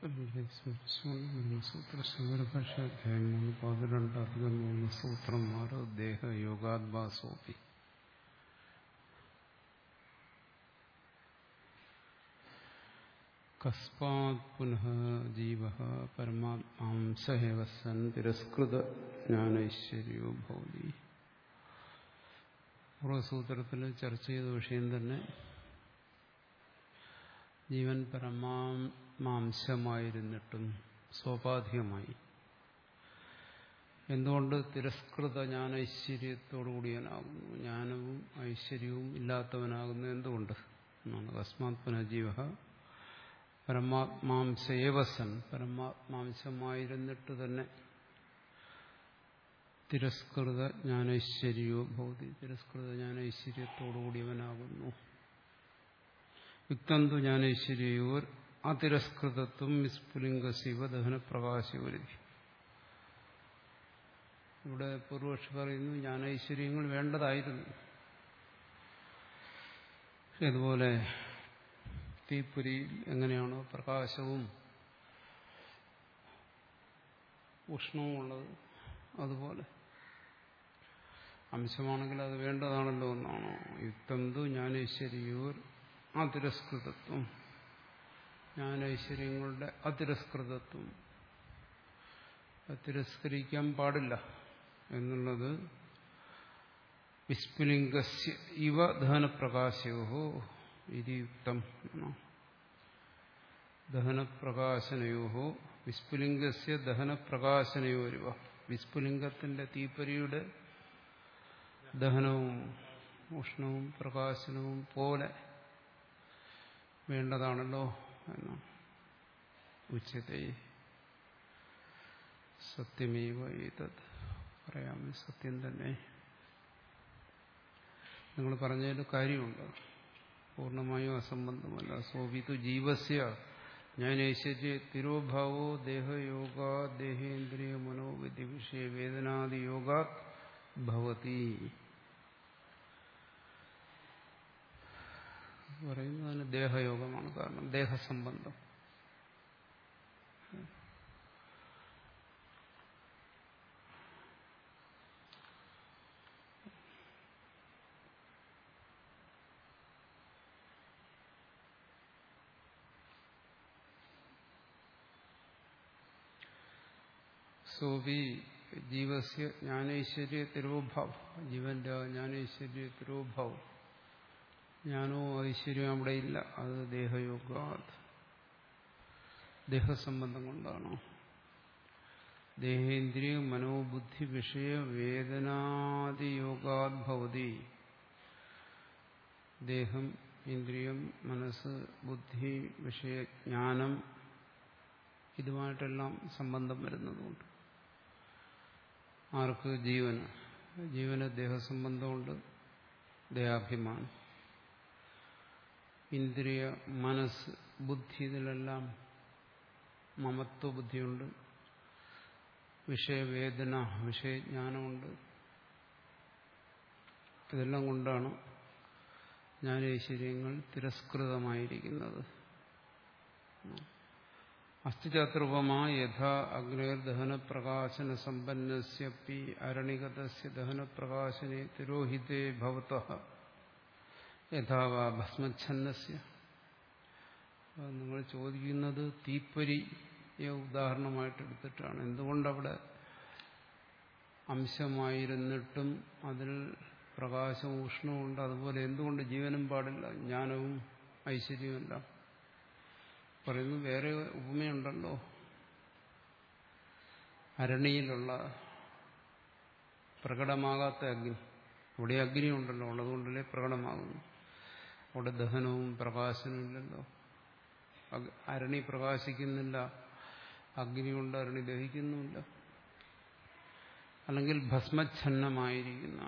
സൂത്രശങ്കരഭാഷ്യാധ്യായം മൂന്ന് പതിനെണ്ട് അധികം മൂന്ന് സൂത്രം ആറ് ദേഹ യോഗാത്മാസോപി കസ്മാത് പുനഃ ജീവ പരമാത്മാംസേവ സൻ തിരസ്കൃത ജ്ഞാനൈശ്വര്യോ ഭൗതി പൂർവ്വസൂത്രത്തിൽ ചർച്ച ചെയ്ത വിഷയം തന്നെ ജീവൻ പരമാംശമായിരുന്നിട്ടും സ്വാഭാവികമായി എന്തുകൊണ്ട് തിരസ്കൃത ജ്ഞാനൈശ്വര്യത്തോടുകൂടിയവനാകുന്നു ജ്ഞാനവും ഐശ്വര്യവും ഇല്ലാത്തവനാകുന്നു എന്തുകൊണ്ട് എന്നാണ് കസ്മാത് പുനഃജീവ പരമാത്മാംശേവസൻ പരമാത്മാംശമായിരുന്നിട്ട് തന്നെ തിരസ്കൃത ജ്ഞാനൈശ്വര്യോ ഭൗതി തിരസ്കൃത ജ്ഞാനൈശ്വര്യത്തോടുകൂടിയവനാകുന്നു യുക്തന്തു ജ്ഞാനൈശ്വര്യോർ അതിരസ്കൃതത്വം വിസ്ഫുലിംഗ ശിവദഹന പ്രകാശയോരിതി ഇവിടെ പൂർവക്ഷി പറയുന്നു ജ്ഞാനൈശ്വര്യങ്ങൾ വേണ്ടതായിരുന്നു ഇതുപോലെ തീപ്പൊരിയിൽ എങ്ങനെയാണോ പ്രകാശവും ഉഷ്ണവും ഉള്ളത് അതുപോലെ അംശമാണെങ്കിൽ അത് വേണ്ടതാണല്ലോ എന്നാണോ യുക്തന്തു ജ്ഞാനൈശ്വര്യോർ അതിരസ്കൃതത്വം ജ്ഞാനൈശ്വര്യങ്ങളുടെ അതിരസ്കൃതത്വം തിരസ്കരിക്കാൻ പാടില്ല എന്നുള്ളത് വിസ്ഫുലിംഗസ്യ ഇവ ദഹനപ്രകാശയോ ഇത് യുക്തം ദഹനപ്രകാശനയോ വിസ്ഫുലിംഗസ്യ ദഹനപ്രകാശനയോരുവ വിസ്ഫുലിംഗത്തിന്റെ തീപ്പരിയുടെ ദഹനവും ഉഷ്ണവും പ്രകാശനവും പോലെ വേണ്ടതാണല്ലോ എന്ന് ഉച്ചത്തെ സത്യമേവ ഏതത് പറയാം സത്യം തന്നെ നിങ്ങൾ പറഞ്ഞതിൽ കാര്യമുണ്ട് പൂർണ്ണമായും അസംബന്ധമല്ല സോപിതു ജീവസ്യ ജ്ഞാനൈശ്വര്യ തിരോഭാവോ ദേഹയോഗ ദേഹേന്ദ്രിയ മനോവിധി വിഷയ വേദനാദി യോഗ ഭവതി പറയുന്നതിന് ദേഹയോഗമാണ് കാരണം ദേഹസംബന്ധം സോപി ജീവസ്യ ജ്ഞാനൈശ്വര്യ തിരോഭാവം ജീവന്റെ ജ്ഞാനൈശ്വര്യ തിരോഭാവം ജ്ഞാനവും ഐശ്വര്യവും അവിടെ ഇല്ല അത് ദേഹയോഗ ദേഹസംബന്ധം കൊണ്ടാണോ ദേഹേന്ദ്രിയ മനോബുദ്ധി വിഷയ വേദനാദിയോഗാദ്ഭവതി ദേഹം ഇന്ദ്രിയം മനസ്സ് ബുദ്ധി വിഷയജ്ഞാനം ഇതുമായിട്ടെല്ലാം സംബന്ധം വരുന്നതുകൊണ്ട് ആർക്ക് ജീവന് ജീവന് ദേഹസംബന്ധമുണ്ട് ദേഹാഭിമാനം ഇന്ദ്രിയ മനസ്സ് ബുദ്ധി ഇതിലെല്ലാം മമത്വ ബുദ്ധിയുണ്ട് വിഷയവേദന വിഷയജ്ഞാനമുണ്ട് ഇതെല്ലാം കൊണ്ടാണ് ജ്ഞാനൈശ്വര്യങ്ങൾ തിരസ്കൃതമായിരിക്കുന്നത് അസ്ഥിചാത്രൂപമാ യഥാ അഗ്നിർദഹന പ്രകാശന സമ്പന്നസ്യപ്പി അരണികതസ്യ ദഹനപ്രകാശനെ തിരോഹിതേ ഭവത യഥാവാ ഭസ്മച്ഛന്നസ്യ നിങ്ങൾ ചോദിക്കുന്നത് തീപ്പൊരിയെ ഉദാഹരണമായിട്ട് എടുത്തിട്ടാണ് എന്തുകൊണ്ടവിടെ അംശമായിരുന്നിട്ടും അതിൽ പ്രകാശവും ഉഷ്ണവും ഉണ്ട് അതുപോലെ എന്തുകൊണ്ട് ജീവനും പാടില്ല ജ്ഞാനവും ഐശ്വര്യവുമല്ല പറയുന്നു വേറെ ഉപമയുണ്ടല്ലോ അരണിയിലുള്ള പ്രകടമാകാത്ത അഗ്നി അവിടെ അഗ്നി ഉണ്ടല്ലോ ഉള്ളതുകൊണ്ടല്ലേ പ്രകടമാകുന്നു അവിടെ ദഹനവും പ്രകാശനവും ഇല്ലല്ലോ അരണി പ്രകാശിക്കുന്നില്ല അഗ്നി കൊണ്ട് അരണി ദഹിക്കുന്നുമില്ല അല്ലെങ്കിൽ ഭസ്മച്ഛന്നമായിരിക്കുന്ന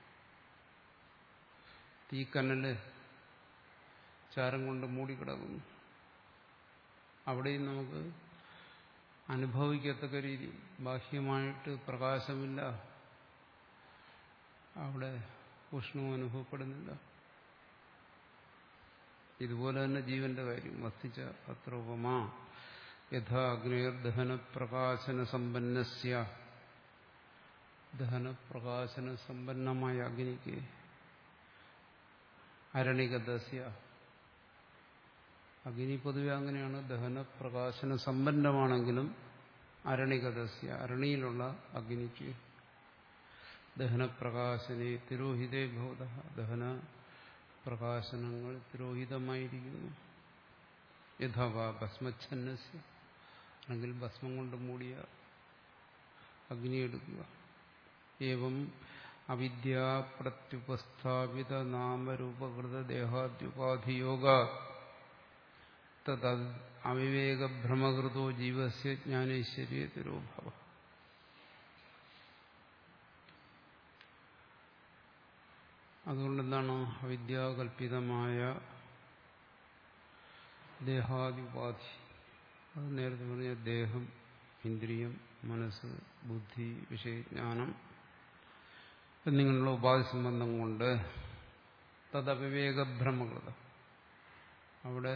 തീക്കനല് ചാരം കൊണ്ട് മൂടിക്കിടക്കുന്നു അവിടെയും നമുക്ക് അനുഭവിക്കത്തക്ക രീതി ബാഹ്യമായിട്ട് പ്രകാശമില്ല അവിടെ ഉഷ്ണവും അനുഭവപ്പെടുന്നില്ല ഇതുപോലെ തന്നെ ജീവന്റെ കാര്യം വസ്തിച്ച അത്ര ഉപമാ യഥാ അഗ്നിർദഹനപ്രകാശന സമ്പന്നസ്യ ദഹനപ്രകാശന സമ്പന്നമായ അഗ്നിക്ക് അരണികദസ്യ അഗ്നി പൊതുവെ അങ്ങനെയാണ് ദഹനപ്രകാശന സമ്പന്നമാണെങ്കിലും അരണികദസ്യ അരണിയിലുള്ള അഗ്നിക്ക് ദഹനപ്രകാശനെ തിരോഹിതേ ഭൂത ദഹന പ്രകാശനങ്ങൾ തിരോഹിതമായിരിക്കുന്നു യഥാവാ ഭസ്മച്ഛന്നസ്യ അല്ലെങ്കിൽ ഭസ്മം കൊണ്ട് മൂടിയ അഗ്നി എടുക്കുക ഏവം അവിദ്യാപ്രത്യുപസ്ഥാപിത നാമരൂപകൃത ദേഹാദ്യുപാധിയോഗ തത് അവിവേകഭ്രമകൃതോ ജീവസ്യ ജ്ഞാനൈശ്വര്യ തിരോഭവ അതുകൊണ്ടെന്താണ് അവിദ്യാകൽപിതമായ ദേഹാദിപാധി അത് നേരത്തെ പറഞ്ഞ ദേഹം ഇന്ദ്രിയം മനസ്സ് ബുദ്ധി വിഷയജ്ഞാനം എന്നിങ്ങനെയുള്ള ഉപാധി സംബന്ധം കൊണ്ട് തദവിവേകഭ്രമകൃത അവിടെ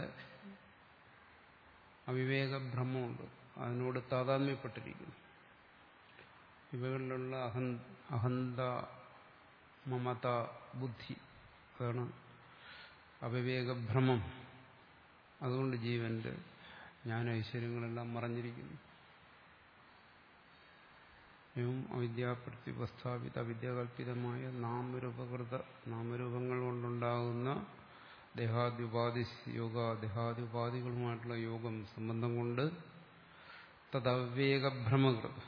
അവിവേകഭ്രമമുണ്ട് അതിനോട് താതാത്മ്യപ്പെട്ടിരിക്കുന്നു ഇവകളിലുള്ള അഹൻ അഹന്ത മമത ബുദ്ധി അതാണ് അവിവേകഭ്രമം അതുകൊണ്ട് ജീവന്റെ ജ്ഞാന ഐശ്വര്യങ്ങളെല്ലാം മറഞ്ഞിരിക്കുന്നു എവും അവിദ്യാപ്രത്യുപസ്ഥാപിത അവിദ്യാകൽപിതമായ നാമരൂപകൃത നാമരൂപങ്ങൾ കൊണ്ടുണ്ടാകുന്ന ദേഹാദ്യുപാധി യോഗ ദേഹാദ്യുപാധികളുമായിട്ടുള്ള യോഗം സംബന്ധം കൊണ്ട് തദവിവേകഭ്രമകൃത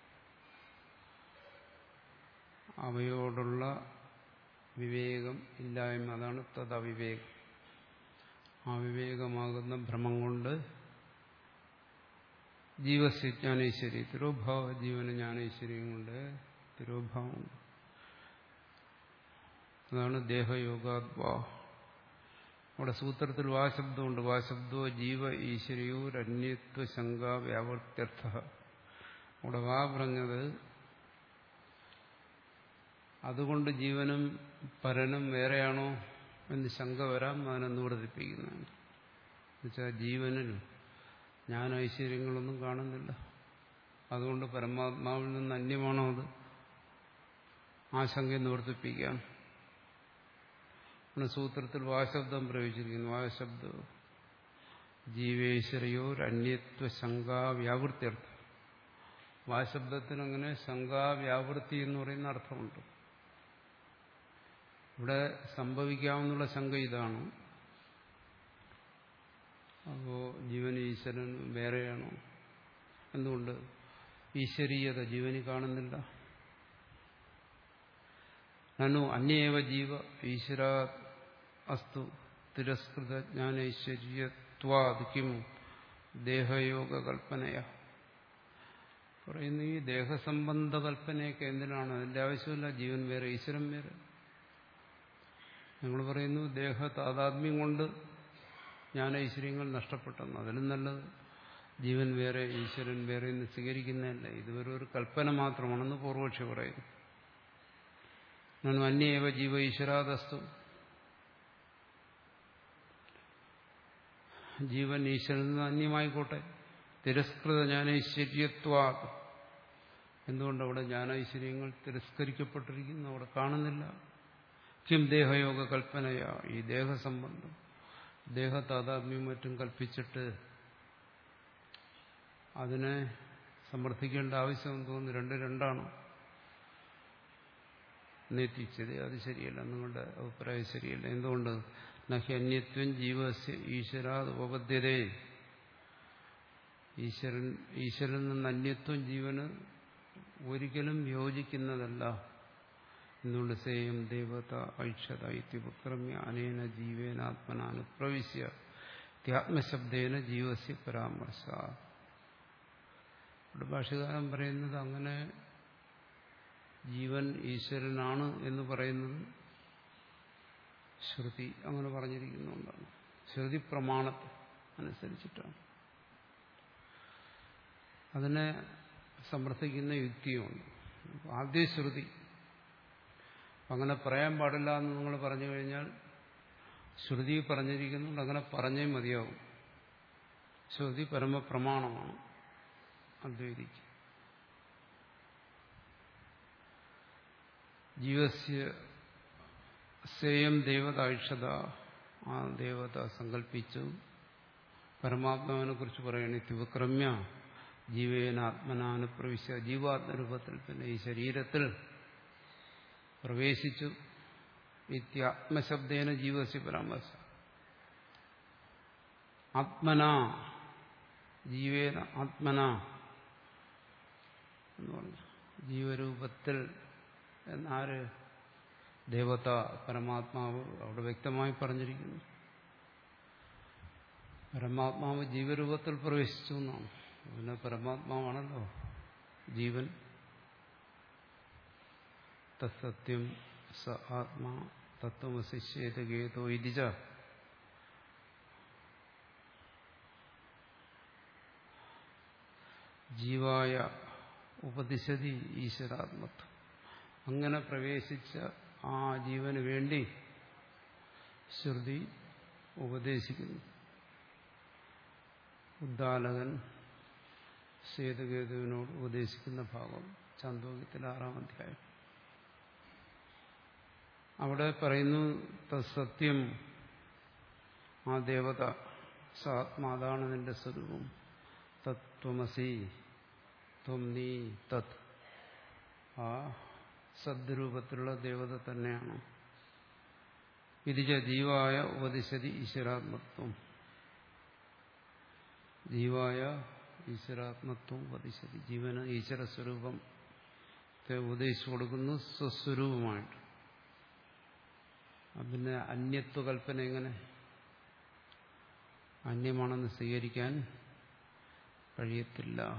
അവയോടുള്ള വിവേകം ഇല്ലായ്മ അതാണ് തദവിവേകം ആ വിവേകമാകുന്ന ഭ്രമം കൊണ്ട് ജീവസ്യ ജ്ഞാനൈശ്വര്യ തിരോഭാവ ജീവന ജ്ഞാനൈശ്വര്യം കൊണ്ട് തിരോഭാവമുണ്ട് അതാണ് ദേഹയോഗാദ്വാ അവിടെ സൂത്രത്തിൽ വാശബ്ദമുണ്ട് വാശബ്ദോ ജീവ ഈശ്വരയോരന്യത്വ ശങ്ക വ്യാവർത്യർത്ഥ അവിടെ വാ പറഞ്ഞത് അതുകൊണ്ട് ജീവനും പരനും വേറെയാണോ എന്ന് ശങ്ക വരാം അതിനെ നിവർത്തിപ്പിക്കുന്നതാണ് എന്നുവെച്ചാൽ ജീവനിൽ ഞാൻ ഐശ്വര്യങ്ങളൊന്നും കാണുന്നില്ല അതുകൊണ്ട് പരമാത്മാവിൽ നിന്ന് അന്യമാണോ അത് ആ ശങ്കയെ നിവർത്തിപ്പിക്കാം സൂത്രത്തിൽ വാശബ്ദം പ്രയോഗിച്ചിരിക്കുന്നു വാശബ്ദ ജീവേശ്വരയോരന്യത്വ ശങ്കാ വ്യാവൃത്യർത്ഥം വാശബ്ദത്തിന് അങ്ങനെ ശങ്കാ വ്യാവൃത്തി എന്ന് പറയുന്ന അർത്ഥമുണ്ട് ഇവിടെ സംഭവിക്കാവുന്ന ശങ്ക ഇതാണ് അപ്പോ ജീവൻ ഈശ്വരൻ വേറെയാണോ എന്തുകൊണ്ട് ഈശ്വരീയത ജീവന് കാണുന്നില്ല നനു അന്യേവ ജീവ ഈശ്വര അസ്തു തിരസ്കൃത ജ്ഞാനൈശ്വര്യത്വാദിക്കും ദേഹയോഗ കൽപ്പനയ പറയുന്നു ഈ ദേഹസംബന്ധ കൽപ്പനയൊക്കെ എന്തിനാണ് അതിന്റെ ആവശ്യമില്ല ജീവൻ വേറെ ഈശ്വരൻ വേറെ നിങ്ങൾ പറയുന്നു ദേഹ താതാത്മ്യം കൊണ്ട് ജ്ഞാനൈശ്വര്യങ്ങൾ നഷ്ടപ്പെട്ടെന്ന് അതിലും നല്ലത് ജീവൻ വേറെ ഈശ്വരൻ വേറെ എന്ന് സ്വീകരിക്കുന്നതല്ല ഇതുവരെ ഒരു കൽപ്പന മാത്രമാണെന്ന് പൂർവക്ഷി പറയുന്നു ഞാൻ അന്യേവ ജീവ ഈശ്വരാദസ്തു ജീവൻ ഈശ്വരൻ നിന്ന് അന്യമായിക്കോട്ടെ തിരസ്കൃത ജ്ഞാനൈശ്വര്യത്വാ എന്തുകൊണ്ട് അവിടെ ജ്ഞാനൈശ്വര്യങ്ങൾ തിരസ്കരിക്കപ്പെട്ടിരിക്കുന്നു അവിടെ കാണുന്നില്ല കിം ദേഹയോഗ കൽപ്പനയ ഈ ദേഹസംബന്ധം ദേഹതാതാത്മ്യം മറ്റും കൽപ്പിച്ചിട്ട് അതിനെ സമർത്ഥിക്കേണ്ട ആവശ്യം തോന്നുന്നു രണ്ട് രണ്ടാണ് നെത്തിച്ചത് അത് ശരിയല്ല നിങ്ങളുടെ അഭിപ്രായം ശരിയല്ല എന്തുകൊണ്ട് നഹി അന്യത്വം ജീവസ്യ ഈശ്വരാത് ഉപപദ്ധ്യതേ ഈശ്വരൻ ഈശ്വരൻ നിന്ന് അന്യത്വം ജീവന് ഒരിക്കലും യോജിക്കുന്നതല്ല എന്തുകൊണ്ട് സേയം ദേവത ഐക്ഷത ഇത്യുപക്രമ്യ അനേന ജീവേനാത്മനാനുപ്രവിശ്യ ത്യാത്മശബ്ദേന ജീവസ്യ പരാമർശ ഇവിടെ ഭാഷകാരൻ പറയുന്നത് അങ്ങനെ ജീവൻ ഈശ്വരനാണ് എന്ന് പറയുന്നത് ശ്രുതി അങ്ങനെ പറഞ്ഞിരിക്കുന്നുണ്ടാണ് ശ്രുതി പ്രമാണത്തെ അനുസരിച്ചിട്ടാണ് അതിനെ സമർത്ഥിക്കുന്ന യുക്തിയുമുണ്ട് ആദ്യ ശ്രുതി അങ്ങനെ പറയാൻ പാടില്ല എന്ന് നിങ്ങൾ പറഞ്ഞു കഴിഞ്ഞാൽ ശ്രുതി പറഞ്ഞിരിക്കുന്നുണ്ട് അങ്ങനെ പറഞ്ഞേ മതിയാവും ശ്രുതി പരമപ്രമാണമാണ് അദ്വൈതിക്ക് ജീവസ്യ സേയം ദേവത ഐഷത ആ ദേവത സങ്കല്പിച്ചു പരമാത്മാവിനെ കുറിച്ച് പറയണ തിവക്രമ്യ ജീവേനാത്മനാനുപ്രവിശ ജീവാത്മരൂപത്തിൽ പിന്നെ ഈ ശരീരത്തിൽ പ്രവേശിച്ചു നിത്യാത്മശബ്ദേന ജീവസ്യ പരാമർശ ആത്മന ജീവേന ആത്മന എന്ന് പറഞ്ഞു ജീവരൂപത്തിൽ എന്നാര് ദേവത പരമാത്മാവ് അവിടെ വ്യക്തമായി പറഞ്ഞിരിക്കുന്നു പരമാത്മാവ് ജീവരൂപത്തിൽ പ്രവേശിച്ചു എന്നാണ് പിന്നെ പരമാത്മാവാണല്ലോ ജീവൻ തത്സത്യം സ ആത്മാ തത്വമശിഷ്യേതഗേതോ ഇതിജ ജീവായ ഉപദിശതി ഈശ്വരാത്മത്വം അങ്ങനെ പ്രവേശിച്ച ആ ജീവന് വേണ്ടി ശ്രുതി ഉപദേശിക്കുന്നു ഉദ്ദാലകൻ സേതുകേതുവിനോട് ഉപദേശിക്കുന്ന ഭാഗം ചാന്തോക്യത്തിൽ ആറാം അധ്യായം അവിടെ പറയുന്നു തത്സത്യം ആ ദേവത സാത്മാതാണ് നിന്റെ സ്വരൂപം തത്വമസി ത്വം നീ തത് ആ സദ്രൂപത്തിലുള്ള ദേവത തന്നെയാണ് ഇതിച്ച ജീവായ ഉപദിശതി ഈശ്വരാത്മത്വം ജീവായ ഈശ്വരാത്മത്വം ഉപദിശതി ജീവന് ഈശ്വര സ്വരൂപം ഉപദേശിച്ചു കൊടുക്കുന്നു സ്വസ്വരൂപമായിട്ട് പിന്നെ അന്യത്വ കൽപ്പന എങ്ങനെ അന്യമാണെന്ന് സ്വീകരിക്കാൻ കഴിയത്തില്ല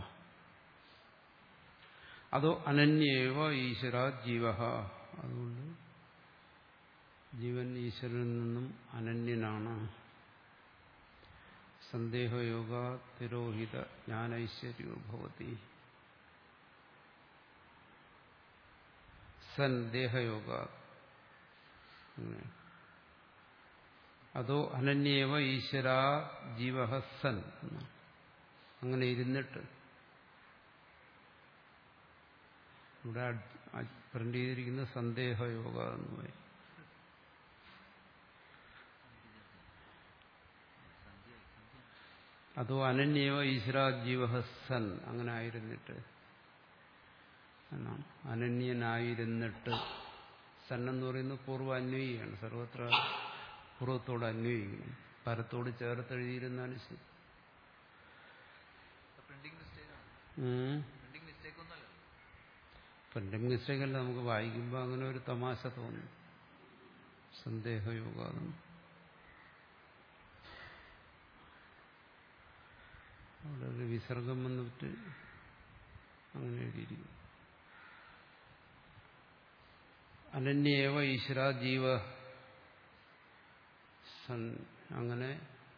അതോ അനന്യേവ ഈശ്വര ജീവ അതുകൊണ്ട് ജീവൻ ഈശ്വരനിൽ നിന്നും അനന്യനാണ് സന്ദേഹയോഗ തിരോഹിത ജ്ഞാനൈശ്വര്യോ ഭവതി സൻ ദേഹയോഗ അതോ അനന്യേവ ഈശ്വര ജീവ സൻ അങ്ങനെ ഇരുന്നിട്ട് ഇവിടെ പ്രിന്റ് ചെയ്തിരിക്കുന്ന സന്ദേഹയോഗ എന്ന് പറയും അതോ അനന്യവ ഈശ്വര ജീവ സൻ അങ്ങനെ ആയിരുന്നിട്ട് എന്നാണ് അനന്യനായിരുന്നിട്ട് സൻ എന്ന് പറയുന്നത് പൂർവ്വ അന്വയിയാണ് സർവത്ര പൂർവ്വത്തോട് അന്വയിക്കുന്നു പരത്തോട് ചേർത്ത് എഴുതിയിരുന്നാലും ശരി പ്രിന്റിംഗ് മിസ്റ്റേക്ക് ആണ് ഉം. പ്രിന്റിംഗ് മിസ്റ്റേക്ക് ഒന്നല്ല പ്രിന്റിംഗ് മിസ്റ്റേക്ക് അല്ല നമുക്ക് വായിക്കുമ്പോൾ അങ്ങനെ ഒരു തമാശ തോന്നും സന്ദേഹയോഗം അവിടെ ഒരു വിസർഗം വന്നിട്ട് അങ്ങനെ എഴുതിയിരിക്കും അനന്യേവ ഈശ്വര ജീവ സൻ അങ്ങനെ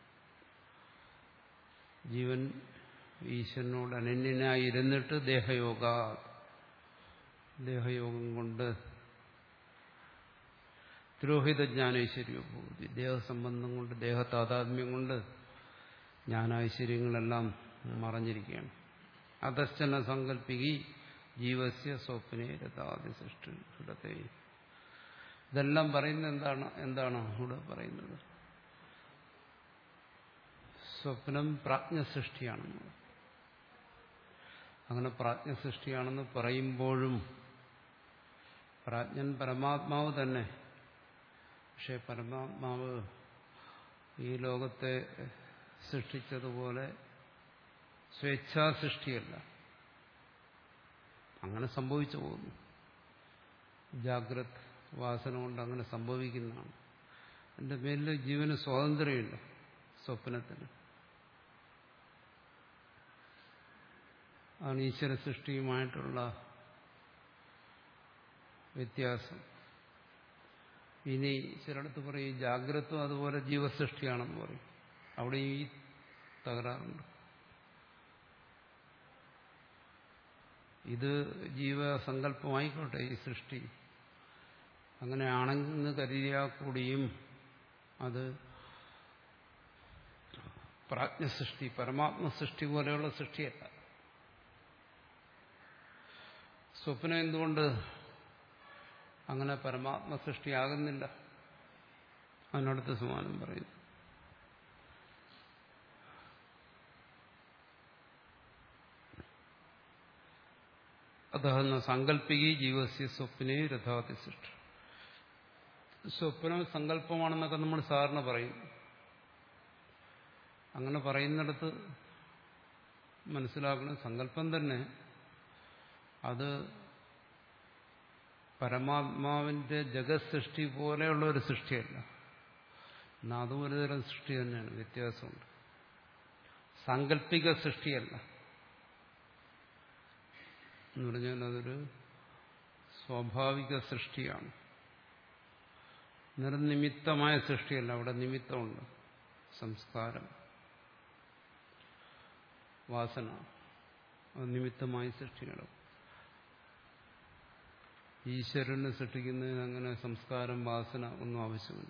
ജീവൻ ഈശ്വരനോട് അനന്യനായിരുന്നിട്ട് ദേഹയോഗ ദേഹയോഗം കൊണ്ട് തിരോഹിത ജ്ഞാനൈശ്വര്യോ ഭൂതി ദേഹസംബന്ധം കൊണ്ട് ദേഹതാതാത്മ്യം കൊണ്ട് ജ്ഞാനൈശ്വര്യങ്ങളെല്ലാം മറഞ്ഞിരിക്കുകയാണ് അധശ്ചന സങ്കല്പികി ജീവസ്യ സ്വപ്നെ രഥാതി സൃഷ്ടിടത്തെ ഇതെല്ലാം പറയുന്നത് എന്താണ് എന്താണ് ഇവിടെ പറയുന്നത് സ്വപ്നം പ്രാജ്ഞസൃഷ്ടിയാണെന്ന് അങ്ങനെ പ്രാജ്ഞസൃഷ്ടിയാണെന്ന് പറയുമ്പോഴും പ്രാജ്ഞൻ പരമാത്മാവ് തന്നെ പക്ഷെ പരമാത്മാവ് ഈ ലോകത്തെ സൃഷ്ടിച്ചതുപോലെ സ്വേച്ഛാസൃഷ്ടിയല്ല അങ്ങനെ സംഭവിച്ചു പോകുന്നു ജാഗ്രത് വാസന കൊണ്ട് അങ്ങനെ സംഭവിക്കുന്നതാണ് എൻ്റെ മേലിൽ ജീവന് സ്വാതന്ത്ര്യമില്ല സ്വപ്നത്തിന് ആണ് ഈശ്വര സൃഷ്ടിയുമായിട്ടുള്ള വ്യത്യാസം ഇനി ചിലടത്ത് പറയും ജാഗ്രത്വം അതുപോലെ ജീവസൃഷ്ടിയാണെന്ന് പറയും അവിടെ ഈ തകരാറുണ്ട് ഇത് ജീവസങ്കല്പമായിക്കോട്ടെ ഈ സൃഷ്ടി അങ്ങനെയാണെന്ന് കരുതിയാൽ കൂടിയും അത് പ്രാജ്ഞസൃഷ്ടി പരമാത്മ സൃഷ്ടി പോലെയുള്ള സൃഷ്ടിയല്ല സ്വപ്നം എന്തുകൊണ്ട് അങ്ങനെ പരമാത്മ സൃഷ്ടിയാകുന്നില്ല അതിനടുത്ത് സമാനം പറയുന്നു അതെന്ന സങ്കല്പികി ജീവസ്യ സ്വപ്നെ രഥാതി സൃഷ്ടി സ്വപ്നം സങ്കല്പമാണെന്നൊക്കെ നമ്മൾ സാറിന് പറയും അങ്ങനെ പറയുന്നിടത്ത് മനസ്സിലാക്കണം സങ്കല്പം തന്നെ അത് പരമാത്മാവിന്റെ ജഗത് സൃഷ്ടി പോലെയുള്ള ഒരു സൃഷ്ടിയല്ല എന്നാൽ അതും ഒരുതരം സൃഷ്ടി തന്നെയാണ് വ്യത്യാസമുണ്ട് സാങ്കല്പിക സൃഷ്ടിയല്ല എന്ന് പറഞ്ഞാൽ അതൊരു സ്വാഭാവിക സൃഷ്ടിയാണ് നിർനിമിത്തമായ സൃഷ്ടിയല്ല അവിടെ നിമിത്തമുണ്ട് സംസ്കാരം വാസന അത് നിമിത്തമായി സൃഷ്ടിക്കണം ഈശ്വരനെ സൃഷ്ടിക്കുന്നതിന് അങ്ങനെ സംസ്കാരം വാസന ഒന്നും ആവശ്യമില്ല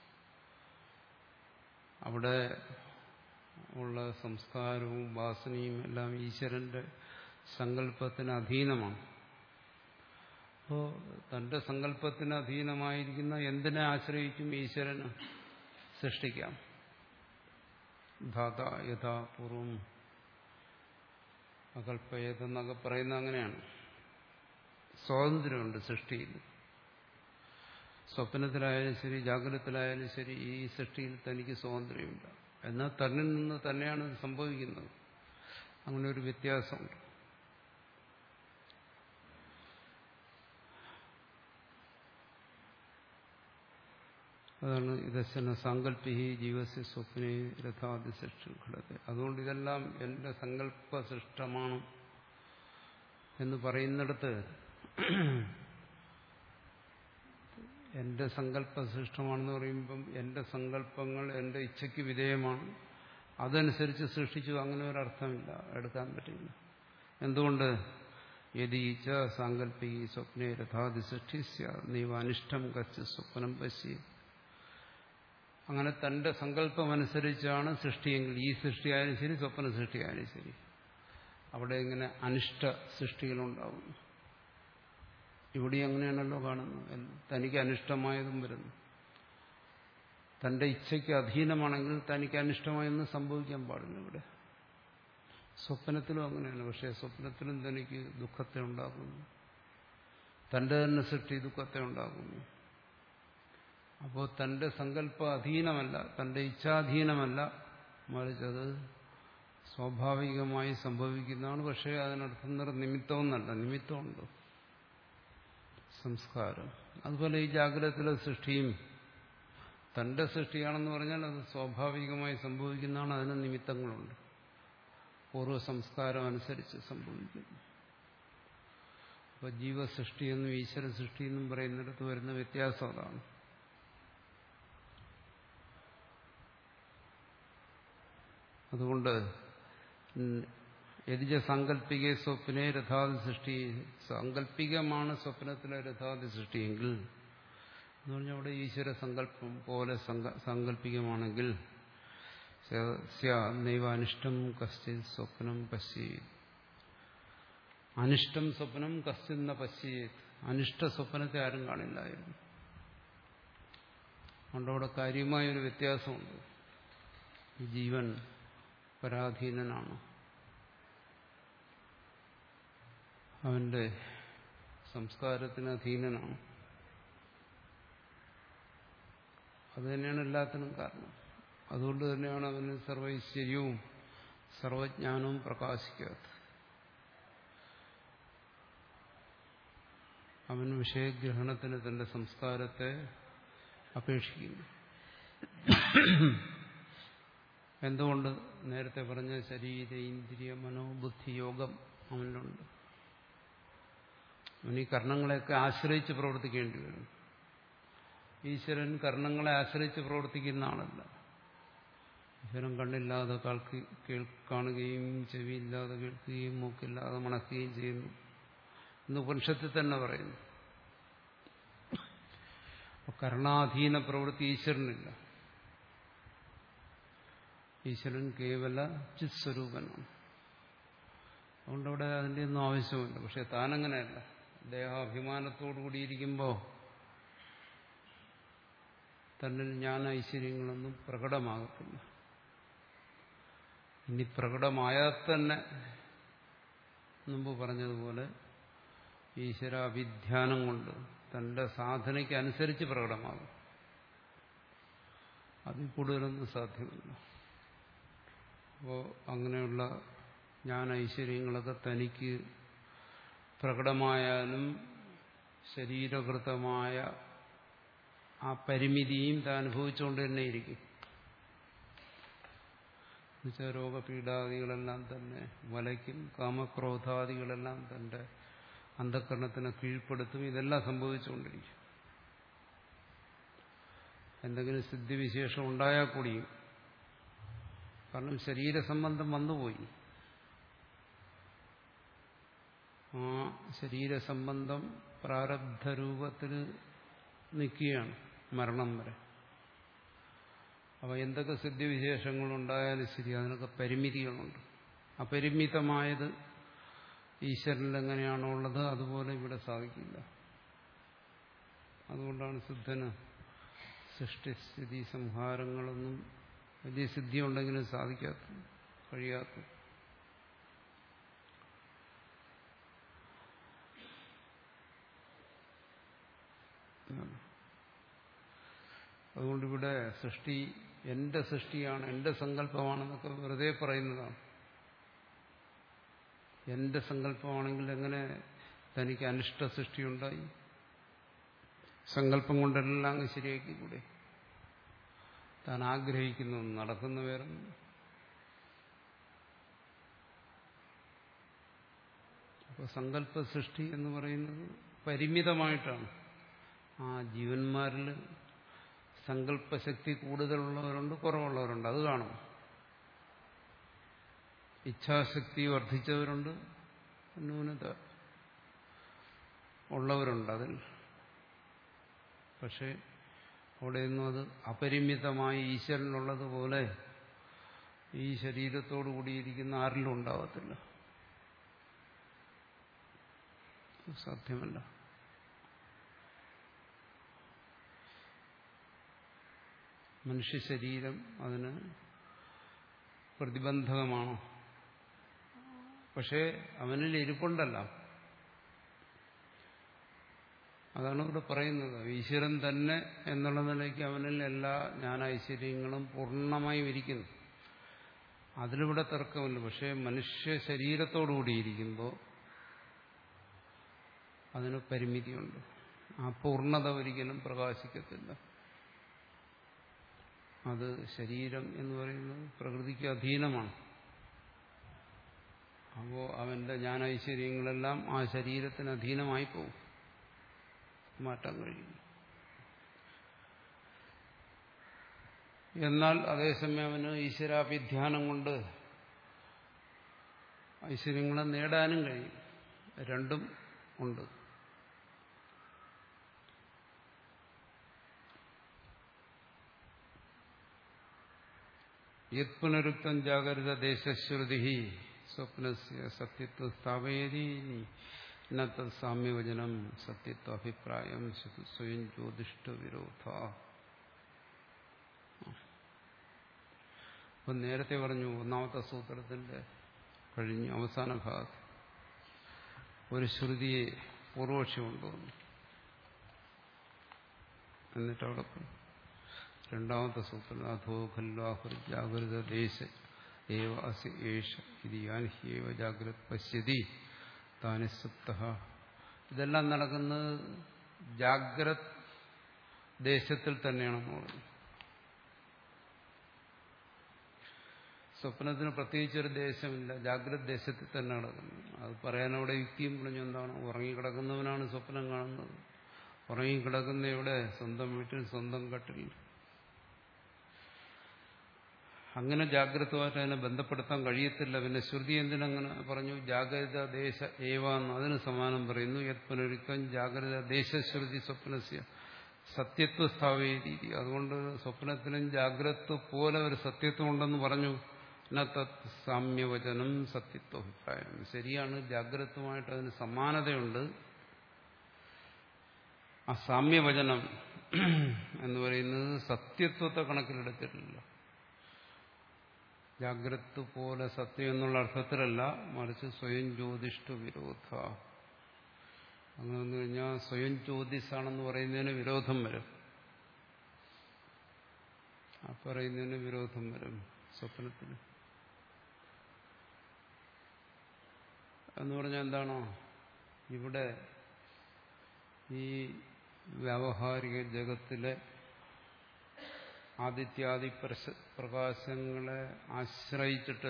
അവിടെ ഉള്ള സംസ്കാരവും വാസനയും എല്ലാം ഈശ്വരന്റെ സങ്കല്പത്തിന് അധീനമാണ് അപ്പോൾ തന്റെ സങ്കല്പത്തിന് അധീനമായിരിക്കുന്ന എന്തിനെ ആശ്രയിക്കും ഈശ്വരന് സൃഷ്ടിക്കാം ധാത യഥാപൂർവം അകൽപ്പയതെന്നൊക്കെ പറയുന്ന അങ്ങനെയാണ് സ്വാതന്ത്ര്യമുണ്ട് സൃഷ്ടിയിൽ സ്വപ്നത്തിലായാലും ശരി ജാഗ്രതത്തിലായാലും ശരി ഈ സൃഷ്ടിയിൽ തനിക്ക് സ്വാതന്ത്ര്യമില്ല എന്നാൽ തന്നിൽ നിന്ന് തന്നെയാണ് ഇത് സംഭവിക്കുന്നത് അങ്ങനെ ഒരു വ്യത്യാസമുണ്ട് അതാണ് ഇതശ്ചന സാങ്കല്പിഹി ജീവസ്യ സ്വപ്നെ രഥാതി സൃഷ്ടിഘടത്തെ അതുകൊണ്ട് ഇതെല്ലാം എന്റെ സങ്കല്പ സൃഷ്ടമാണ് എന്ന് പറയുന്നിടത്ത് എന്റെ സങ്കല്പ സൃഷ്ടമാണെന്ന് പറയുമ്പം എന്റെ സങ്കല്പങ്ങൾ എന്റെ ഇച്ഛയ്ക്ക് വിധേയമാണ് അതനുസരിച്ച് സൃഷ്ടിച്ചു അങ്ങനെ ഒരർത്ഥമില്ല എടുക്കാൻ പറ്റില്ല എന്തുകൊണ്ട് യതീച്ച സാങ്കല്പികി സ്വപ്നെ രഥാതി സൃഷ്ടി നീവ അനിഷ്ടം കച്ച് സ്വപ്നം പശ്യ അങ്ങനെ തന്റെ സങ്കല്പമനുസരിച്ചാണ് സൃഷ്ടിയെങ്കിൽ ഈ സൃഷ്ടിയായാലും ശരി സ്വപ്ന സൃഷ്ടിയായാലും ശരി അവിടെ ഇങ്ങനെ അനിഷ്ട സൃഷ്ടികളുണ്ടാവും ഇവിടെ അങ്ങനെയാണല്ലോ കാണുന്നത് തനിക്ക് അനിഷ്ടമായതും വരുന്നു തന്റെ ഇച്ഛയ്ക്ക് അധീനമാണെങ്കിൽ തനിക്ക് അനിഷ്ടമായെന്ന് സംഭവിക്കാൻ പാടില്ല ഇവിടെ സ്വപ്നത്തിലും അങ്ങനെയാണ് പക്ഷേ സ്വപ്നത്തിലും തനിക്ക് ദുഃഖത്തെ ഉണ്ടാക്കുന്നു തന്റെ തന്നെ സൃഷ്ടി ദുഃഖത്തെ ഉണ്ടാക്കുന്നു അപ്പോൾ തന്റെ സങ്കല്പ അധീനമല്ല തന്റെ ഇച്ഛാധീനമല്ല മറിച്ചത് സ്വാഭാവികമായി സംഭവിക്കുന്നതാണ് പക്ഷേ അതിനർത്ഥം നിമിത്തമൊന്നല്ല നിമിത്തമുണ്ട് സംസ്കാരം അതുപോലെ ഈ ജാഗ്രതത്തിലെ സൃഷ്ടിയും തന്റെ സൃഷ്ടിയാണെന്ന് പറഞ്ഞാൽ അത് സ്വാഭാവികമായി സംഭവിക്കുന്നതാണ് അതിന് നിമിത്തങ്ങളുണ്ട് പൂർവ്വ സംസ്കാരം അനുസരിച്ച് സംഭവിക്കുന്നു അപ്പോൾ ജീവസൃഷ്ടിയെന്നും ഈശ്വര സൃഷ്ടിയെന്നും പറയുന്നിടത്ത് വരുന്ന വ്യത്യാസം അതാണ് അതുകൊണ്ട് യതിജ സാങ്കല്പിക സ്വപ്നെ രഥാതി സൃഷ്ടി സാങ്കല്പികമാണ് സ്വപ്നത്തിലെ രഥാതി സൃഷ്ടിയെങ്കിൽ എന്ന് പറഞ്ഞാൽ അവിടെ ഈശ്വര സങ്കല്പം പോലെ സാങ്കല്പികമാണെങ്കിൽ നൈവ അനിഷ്ടം കശ്ചിത് സ്വപ്നം പശ്യേത് അനിഷ്ടം സ്വപ്നം കശ്ചിന്ന പശ്യേത് അനിഷ്ട സ്വപ്നത്തെ ആരും കാണില്ലായിരുന്നു അതുകൊണ്ട് അവിടെ കാര്യമായൊരു വ്യത്യാസമുണ്ട് ജീവൻ പരാധീനനാണ് അവന്റെ സംസ്കാരത്തിന് അധീനനാണ് അത് തന്നെയാണ് എല്ലാത്തിനും കാരണം അതുകൊണ്ട് തന്നെയാണ് അവന് സർവൈശ്വര്യവും സർവജ്ഞാനവും പ്രകാശിക്കാത്തത് അവൻ വിഷയഗ്രഹണത്തിന് തന്റെ സംസ്കാരത്തെ അപേക്ഷിക്കുന്നു എന്തുകൊണ്ട് നേരത്തെ പറഞ്ഞ ശരീര ഇന്ദ്രിയ മനോബുദ്ധി യോഗം അവനിലുണ്ട് അവൻ ഈ കർണങ്ങളെയൊക്കെ ആശ്രയിച്ച് പ്രവർത്തിക്കേണ്ടി വരും ഈശ്വരൻ കർണങ്ങളെ ആശ്രയിച്ച് പ്രവർത്തിക്കുന്ന ആളല്ല ഈശ്വരൻ കണ്ണില്ലാതെ കാൾക്ക് കാണുകയും ചെവിയില്ലാതെ കേൾക്കുകയും മൂക്കില്ലാതെ മണക്കുകയും ചെയ്യുന്നു എന്ന് ഉപനിഷത്തിൽ തന്നെ പറയുന്നു കർണാധീന പ്രവൃത്തി ഈശ്വരനില്ല ഈശ്വരൻ കേവല ചിത് സ്വരൂപനാണ് അതുകൊണ്ട് അവിടെ അതിൻ്റെ ഒന്നും ആവശ്യമില്ല പക്ഷെ താനങ്ങനെയല്ല ദേഹാഭിമാനത്തോടു കൂടിയിരിക്കുമ്പോൾ തന്നിൽ ജ്ഞാന ഐശ്വര്യങ്ങളൊന്നും പ്രകടമാകത്തില്ല ഇനി പ്രകടമായാൽ തന്നെ മുമ്പ് പറഞ്ഞതുപോലെ ഈശ്വര അഭിധ്യാനം കൊണ്ട് തന്റെ സാധനയ്ക്ക് അനുസരിച്ച് പ്രകടമാകും അതിൽ കൂടുതലൊന്നും സാധ്യമല്ല അപ്പോൾ അങ്ങനെയുള്ള ജ്ഞാന ഐശ്വര്യങ്ങളൊക്കെ തനിക്ക് പ്രകടമായാലും ശരീരകൃതമായ ആ പരിമിതിയും താൻ അനുഭവിച്ചുകൊണ്ട് തന്നെ ഇരിക്കും എന്നുവെച്ചാൽ രോഗപീഠാദികളെല്ലാം തന്നെ വലയ്ക്കും കാമക്രോധാദികളെല്ലാം തന്റെ അന്ധകരണത്തിനെ കീഴ്പ്പെടുത്തും ഇതെല്ലാം സംഭവിച്ചുകൊണ്ടിരിക്കും എന്തെങ്കിലും സിദ്ധിവിശേഷം ഉണ്ടായാൽ കൂടിയും കാരണം ശരീരസംബന്ധം വന്നുപോയി ആ ശരീരസംബന്ധം പ്രാരബ്ധ രൂപത്തിൽ നിൽക്കുകയാണ് മരണം വരെ അപ്പോൾ എന്തൊക്കെ സിദ്ധിവിശേഷങ്ങളുണ്ടായാലും ശരി അതിനൊക്കെ പരിമിതികളുണ്ട് അപരിമിതമായത് ഈശ്വരനിൽ എങ്ങനെയാണോ ഉള്ളത് അതുപോലെ ഇവിടെ സാധിക്കില്ല അതുകൊണ്ടാണ് സിദ്ധന് സൃഷ്ടിസ്ഥിതി സംഹാരങ്ങളൊന്നും വലിയ സിദ്ധി ഉണ്ടെങ്കിലും സാധിക്കാത്ത കഴിയാത്ത അതുകൊണ്ടിവിടെ സൃഷ്ടി എന്റെ സൃഷ്ടിയാണ് എന്റെ സങ്കല്പമാണെന്നൊക്കെ വെറുതെ പറയുന്നതാണ് എന്റെ സങ്കല്പമാണെങ്കിൽ എങ്ങനെ തനിക്ക് അനിഷ്ട സൃഷ്ടിയുണ്ടായി സങ്കല്പം കൊണ്ടെല്ലാം അങ്ങ് ശരിയാക്കിക്കൂടെ താൻ ആഗ്രഹിക്കുന്നു നടക്കുന്ന വേറെ അപ്പോൾ സങ്കല്പ സൃഷ്ടി എന്ന് പറയുന്നത് പരിമിതമായിട്ടാണ് ആ ജീവന്മാരിൽ സങ്കല്പശക്തി കൂടുതലുള്ളവരുണ്ട് കുറവുള്ളവരുണ്ട് അത് കാണും ഇച്ഛാശക്തി വർദ്ധിച്ചവരുണ്ട് ന്യൂനത ഉള്ളവരുണ്ട് അതിൽ പക്ഷെ അവിടെയൊന്നും അത് അപരിമിതമായി ഈശ്വരനുള്ളതുപോലെ ഈ ശരീരത്തോടു കൂടിയിരിക്കുന്ന ആരിലും ഉണ്ടാവത്തില്ല സാധ്യമല്ല മനുഷ്യ ശരീരം അതിന് പ്രതിബന്ധകമാണോ പക്ഷേ അവനിൽ ഇരിപ്പുണ്ടല്ല അതാണ് ഇവിടെ പറയുന്നത് ഈശ്വരൻ തന്നെ എന്നുള്ള നിലയ്ക്ക് അവനിൽ എല്ലാ ജ്ഞാനൈശ്വര്യങ്ങളും പൂർണ്ണമായും ഇരിക്കുന്നു അതിലിവിടെ തർക്കമില്ല പക്ഷേ മനുഷ്യ ശരീരത്തോടുകൂടിയിരിക്കുമ്പോൾ അതിന് പരിമിതിയുണ്ട് ആ പൂർണ്ണത ഒരിക്കലും പ്രകാശിക്കത്തില്ല അത് ശരീരം എന്ന് പറയുന്നത് പ്രകൃതിക്ക് അധീനമാണ് അപ്പോൾ അവന്റെ ജ്ഞാനൈശ്വര്യങ്ങളെല്ലാം ആ ശരീരത്തിന് അധീനമായി പോകും മാറ്റാൻ കഴിയും എന്നാൽ അതേസമയം അവന് ഈശ്വരാഭിധ്യാനം കൊണ്ട് ഐശ്വര്യങ്ങളെ നേടാനും കഴിയും രണ്ടും ഉണ്ട് യത് പുനരുക്തം ജാഗ്രത ദേശശ്രുതി സ്വപ്നസ്യ സത്യത്വ സ്ഥാപയതി ഇന്നത്തെ സാമ്യവചനം സത്യത്വ അഭിപ്രായം സ്വയം ജ്യോതിഷ്ട വിരോധ അപ്പൊ നേരത്തെ പറഞ്ഞു ഒന്നാമത്തെ സൂത്രത്തിന്റെ കഴിഞ്ഞു അവസാന ഭാഗത്ത് ഒരു ശ്രുതിയെ പൂർവക്ഷി കൊണ്ടുവന്നു എന്നിട്ട് അവിടെ രണ്ടാമത്തെ സൂത്രം അധോ ഖല്ലാഹുർ ജാഗ്രത ദേശ ഏവ അസി ഏഷ ഇത് യാൻഹ്യേവ ജാഗ്രത് പശ്യതി താനിസുപ്ത ഇതെല്ലാം നടക്കുന്നത് ജാഗ്രത് ദേശത്തിൽ തന്നെയാണെന്ന് പറഞ്ഞു സ്വപ്നത്തിന് പ്രത്യേകിച്ചൊരു ദേശമില്ല ജാഗ്രത് ദേശത്തിൽ തന്നെ നടക്കുന്നു അത് പറയാൻ അവിടെ യുക്തിയും പറഞ്ഞു എന്താണ് ഉറങ്ങിക്കിടക്കുന്നവനാണ് സ്വപ്നം കാണുന്നത് ഉറങ്ങിക്കിടക്കുന്ന ഇവിടെ സ്വന്തം വീട്ടിൽ സ്വന്തം കട്ടിൽ അങ്ങനെ ജാഗ്രതമായിട്ട് അതിനെ ബന്ധപ്പെടുത്താൻ കഴിയത്തില്ല പിന്നെ ശ്രുതി എന്തിനങ്ങനെ പറഞ്ഞു ജാഗ്രത ദേശ ഏവ എന്ന് അതിന് സമാനം പറയുന്നു യത് പുനരുക്കം ജാഗ്രത ദേശശ്രുതി സ്വപ്നസ്യ സത്യത്വ സ്ഥാവേരീതി അതുകൊണ്ട് സ്വപ്നത്തിലും ജാഗ്രത പോലെ ഒരു സത്യത്വം ഉണ്ടെന്ന് പറഞ്ഞു തത് സാമ്യവചനം സത്യത്വഭിപ്രായം ശരിയാണ് ജാഗ്രതമായിട്ട് അതിന് സമാനതയുണ്ട് ആ സാമ്യവചനം എന്ന് പറയുന്നത് സത്യത്വത്തെ കണക്കിലെടുത്തിട്ടില്ല ജാഗ്രത പോലെ സത്യം എന്നുള്ള അർത്ഥത്തിലല്ല മറിച്ച് സ്വയം ജ്യോതിഷ്ട വിരോധ അങ്ങനെ വന്നു കഴിഞ്ഞാൽ സ്വയം ജ്യോതിസാണെന്ന് പറയുന്നതിന് വിരോധം വരും ആ പറയുന്നതിന് വിരോധം വരും സ്വപ്നത്തിന് എന്ന് പറഞ്ഞാൽ എന്താണോ ഇവിടെ ഈ വ്യാവഹാരിക ജഗത്തിലെ ആദിത്യാദി പ്രകാശങ്ങളെ ആശ്രയിച്ചിട്ട്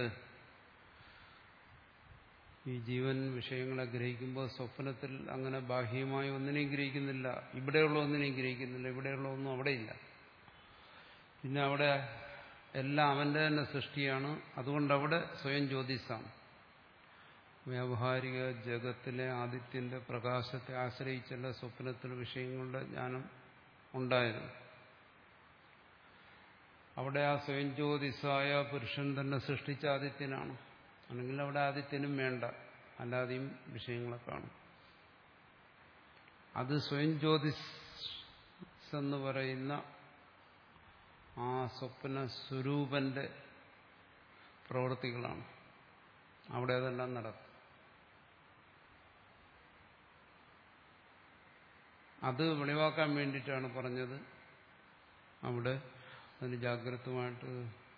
ഈ ജീവൻ വിഷയങ്ങളെ ഗ്രഹിക്കുമ്പോൾ സ്വപ്നത്തിൽ അങ്ങനെ ബാഹ്യമായി ഒന്നിനെയും ഗ്രഹിക്കുന്നില്ല ഇവിടെയുള്ള ഒന്നിനെയും ഗ്രഹിക്കുന്നില്ല ഇവിടെയുള്ള ഒന്നും അവിടെയില്ല പിന്നെ അവിടെ എല്ലാം അവന്റെ തന്നെ സൃഷ്ടിയാണ് അതുകൊണ്ട് അവിടെ സ്വയം ജ്യോതിസാണ് വ്യാവഹാരിക ജഗത്തിലെ ആദിത്യന്റെ പ്രകാശത്തെ ആശ്രയിച്ചുള്ള സ്വപ്നത്തിൽ വിഷയങ്ങളുടെ ജ്ഞാനം ഉണ്ടായത് അവിടെ ആ സ്വയം ജ്യോതിസായ പുരുഷൻ തന്നെ സൃഷ്ടിച്ച ആദിത്യനാണ് അല്ലെങ്കിൽ അവിടെ ആദിത്യനും വേണ്ട അല്ലാതെയും വിഷയങ്ങളെ കാണും അത് സ്വയം ജ്യോതിസ് എന്ന് പറയുന്ന ആ സ്വപ്ന സ്വരൂപന്റെ പ്രവൃത്തികളാണ് അവിടെ അതെല്ലാം നടക്കും അത് വെളിവാക്കാൻ വേണ്ടിയിട്ടാണ് പറഞ്ഞത് അവിടെ അതിന് ജാഗ്രതമായിട്ട്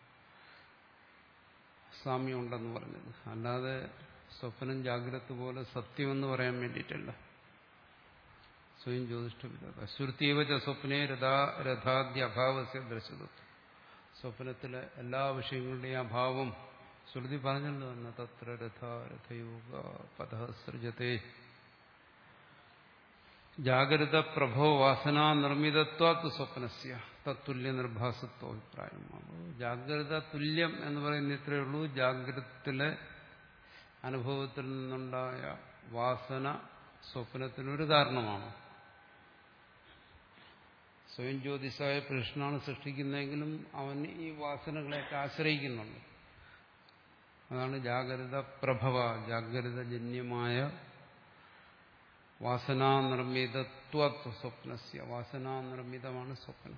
സാമ്യമുണ്ടെന്ന് പറഞ്ഞത് അല്ലാതെ സ്വപ്നം ജാഗ്രത പോലെ സത്യമെന്ന് പറയാൻ വേണ്ടിയിട്ടല്ല സ്വയം ജ്യോതിഷ്ടമില്ലാത്ത ശ്രുതിവച സ്വപ്നെ രഥാ രഥാദ്യ അഭാവസ്യ ദർശിതത്വം സ്വപ്നത്തിലെ എല്ലാ വിഷയങ്ങളുടെയും അഭാവം ശ്രുതി പറഞ്ഞല്ലോ എന്ന തത്ര രഥ രഥയോഗ പദ സൃജത്തെ ജാഗ്രത പ്രഭോ വാസന നിർമ്മിതത്വാത് സ്വപ്നസ്യ തത്തുല്യ നിർഭാസത്വ അഭിപ്രായം അപ്പോൾ ജാഗ്രത തുല്യം എന്ന് പറയുന്ന ഇത്രയേ ഉള്ളൂ ജാഗ്രതത്തിലെ അനുഭവത്തിൽ നിന്നുണ്ടായ വാസന സ്വപ്നത്തിനൊരു കാരണമാണ് സ്വയം ജ്യോതിസായ കൃഷ്ണനാണ് സൃഷ്ടിക്കുന്നതെങ്കിലും അവൻ ഈ വാസനകളെയൊക്കെ ആശ്രയിക്കുന്നുണ്ട് അതാണ് ജാഗ്രത പ്രഭവ ജാഗ്രതജന്യമായ വാസനാനിർമ്മിതത്വ സ്വപ്നസ്യ വാസനാനിർമ്മിതമാണ് സ്വപ്നം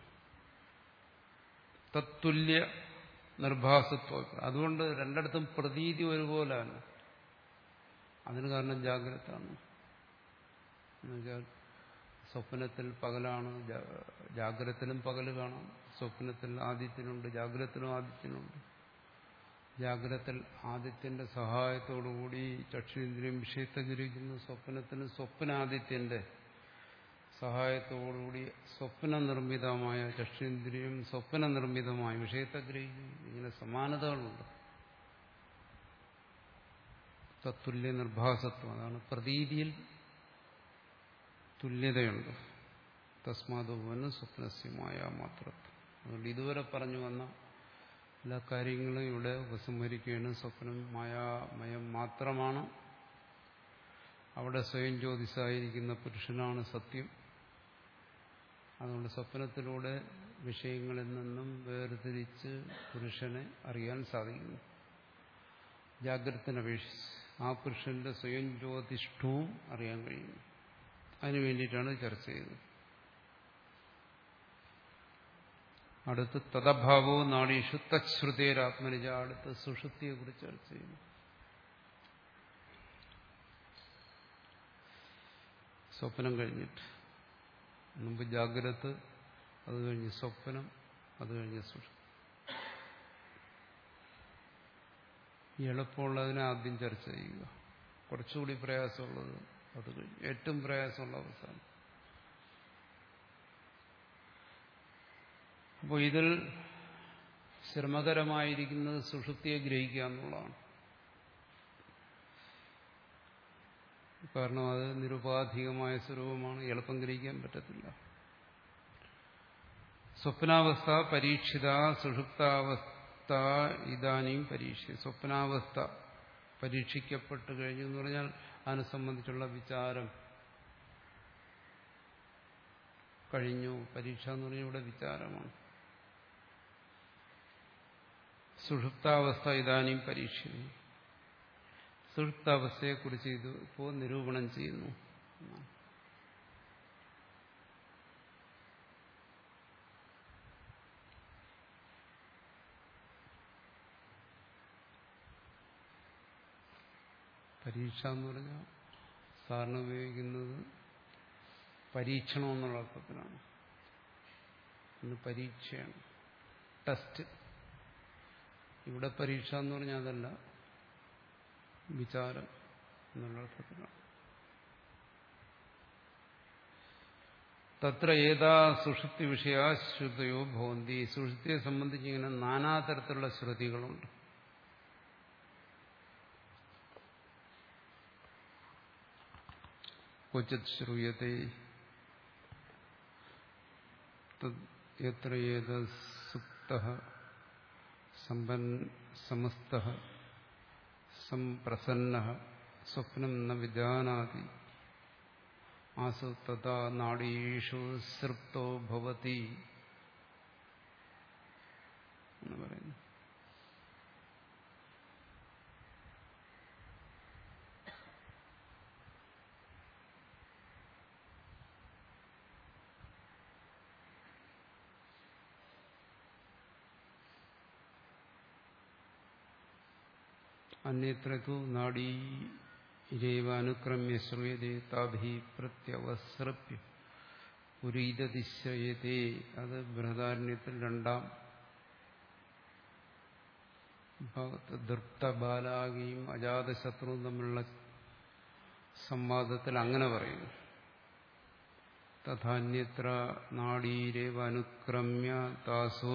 തത്തുല്യ നിർഭാസത്വ അതുകൊണ്ട് രണ്ടിടത്തും പ്രതീതി ഒരുപോലാണ് അതിന് കാരണം ജാഗ്രതാണ് എന്നുവെച്ചാൽ സ്വപ്നത്തിൽ പകലാണ് ജാഗ്രത്തിലും പകല് കാണാം സ്വപ്നത്തിൽ ആദിത്യനുണ്ട് ജാഗ്രത്തിലും ആദിത്യനുണ്ട് ജാഗ്രത്തിൽ ആദിത്യന്റെ സഹായത്തോടുകൂടി ചക്ഷുന്ദ്രിയം വിഷയത്തെ ഗ്രഹിക്കുന്നു സ്വപ്നത്തിന് സ്വപ്നാദിത്യന്റെ സഹായത്തോടുകൂടി സ്വപ്ന നിർമ്മിതമായ ചക്ഷുന്ദ്രിയം സ്വപ്ന നിർമ്മിതമായ വിഷയത്തെ ഗ്രഹിക്കുന്നു ഇങ്ങനെ സമാനതകളുണ്ട് തത്തുല്യ നിർഭാസത്വം അതാണ് പ്രതീതിയിൽ തുല്യതയുണ്ട് തസ്മാതുവന് സ്വപ്നസ്യമായ മാത്രത്വം അതുകൊണ്ട് ഇതുവരെ പറഞ്ഞു വന്ന എല്ലാ കാര്യങ്ങളും ഇവിടെ ഉപസംഹരിക്കുകയാണ് സ്വപ്നം മായാമയം മാത്രമാണ് അവിടെ സ്വയം ജ്യോതിസായിരിക്കുന്ന പുരുഷനാണ് സത്യം അതുകൊണ്ട് സ്വപ്നത്തിലൂടെ വിഷയങ്ങളിൽ നിന്നും വേർതിരിച്ച് പുരുഷനെ അറിയാൻ സാധിക്കുന്നു ജാഗ്രതനപേക്ഷിച്ച് ആ പുരുഷന്റെ സ്വയം ജ്യോതിഷ്ഠവും അറിയാൻ കഴിയുന്നു അതിനു വേണ്ടിയിട്ടാണ് ചർച്ച ചെയ്തത് അടുത്ത് തദഭാവവും നാടീഷു തശ്രുതേരാത്മനിജ അടുത്ത് സുഷുപ്തിയെ കുറിച്ച് ചർച്ച ചെയ്യുന്നു സ്വപ്നം കഴിഞ്ഞിട്ട് മുമ്പ് ജാഗ്രത അത് കഴിഞ്ഞ് സ്വപ്നം അത് കഴിഞ്ഞ് സുഷുപ്തി എളുപ്പമുള്ളതിനെ ആദ്യം ചർച്ച ചെയ്യുക കുറച്ചുകൂടി പ്രയാസമുള്ളത് അത് കഴിഞ്ഞ് ഏറ്റവും പ്രയാസമുള്ള അവസാനം അപ്പോൾ ഇതിൽ ശ്രമകരമായിരിക്കുന്നത് സുഷുപ്തിയെ ഗ്രഹിക്കുക എന്നുള്ളതാണ് കാരണം അത് നിരുപാധികമായ സ്വരൂപമാണ് എളുപ്പം ഗ്രഹിക്കാൻ പറ്റത്തില്ല സ്വപ്നാവസ്ഥ പരീക്ഷിത സുഷുപ്താവസ്ഥ ഇതാനും പരീക്ഷ സ്വപ്നാവസ്ഥ പരീക്ഷിക്കപ്പെട്ടു കഴിഞ്ഞു എന്ന് പറഞ്ഞാൽ അതിനെ സംബന്ധിച്ചുള്ള വിചാരം കഴിഞ്ഞു പരീക്ഷ എന്ന് പറഞ്ഞാൽ ഇവിടെ വിചാരമാണ് സുഷുപ്താവസ്ഥ ഇതാനും പരീക്ഷിക്കുന്നു സുഷുപ്താവസ്ഥയെക്കുറിച്ച് ഇത് ഇപ്പോൾ നിരൂപണം ചെയ്യുന്നു എന്നാണ്. പരീക്ഷ എന്ന് പറഞ്ഞാൽ സാറിന് ഉപയോഗിക്കുന്നത് പരീക്ഷണം എന്നുള്ള അർത്ഥത്തിലാണ് ഇന്ന് പരീക്ഷയാണ് ടെസ്റ്റ് ഇവിടെ പരീക്ഷ എന്ന് പറഞ്ഞാൽ അതല്ല വിചാരം എന്നുള്ള അർത്ഥത്തിലാണ് തത്ര ഏതാ സുഷുപ്തി വിഷയ ശ്രുതയോ ഭവന്തി സുഷുപ്തിയെ സംബന്ധിച്ച് ഇങ്ങനെ നാനാതരത്തിലുള്ള ശ്രുതികളുണ്ട് ക്വചിത് ശ്രൂയത്തെ എത്ര ഏത സുപ്ത സമസ്ത സംപ്രസന്ന സ്വപ്നം ന വിജാനാതി ആസു തഥാ നാഡീഷു സൃപ്തോ ഭവതി എന്ന് പറയുന്നു അന്യത്ര തു നാഡീരേവ അനുക്രമ്യ ശ്രൂയതേ താഭി പ്രത്യവസൃപ്യ പുരീതതിശ്രയതേ അത് ബൃഹദാരണ്യത്തിൽ രണ്ടാം ഭാഗത്ത് ദൃപ്ത ബാലാകിയും അജാതശത്രുവും തമ്മിലുള്ള സംവാദത്തിൽ അങ്ങനെ പറയുന്നു തഥാന്യത്ര നാഡീരേവ അനുക്രമ്യ താസു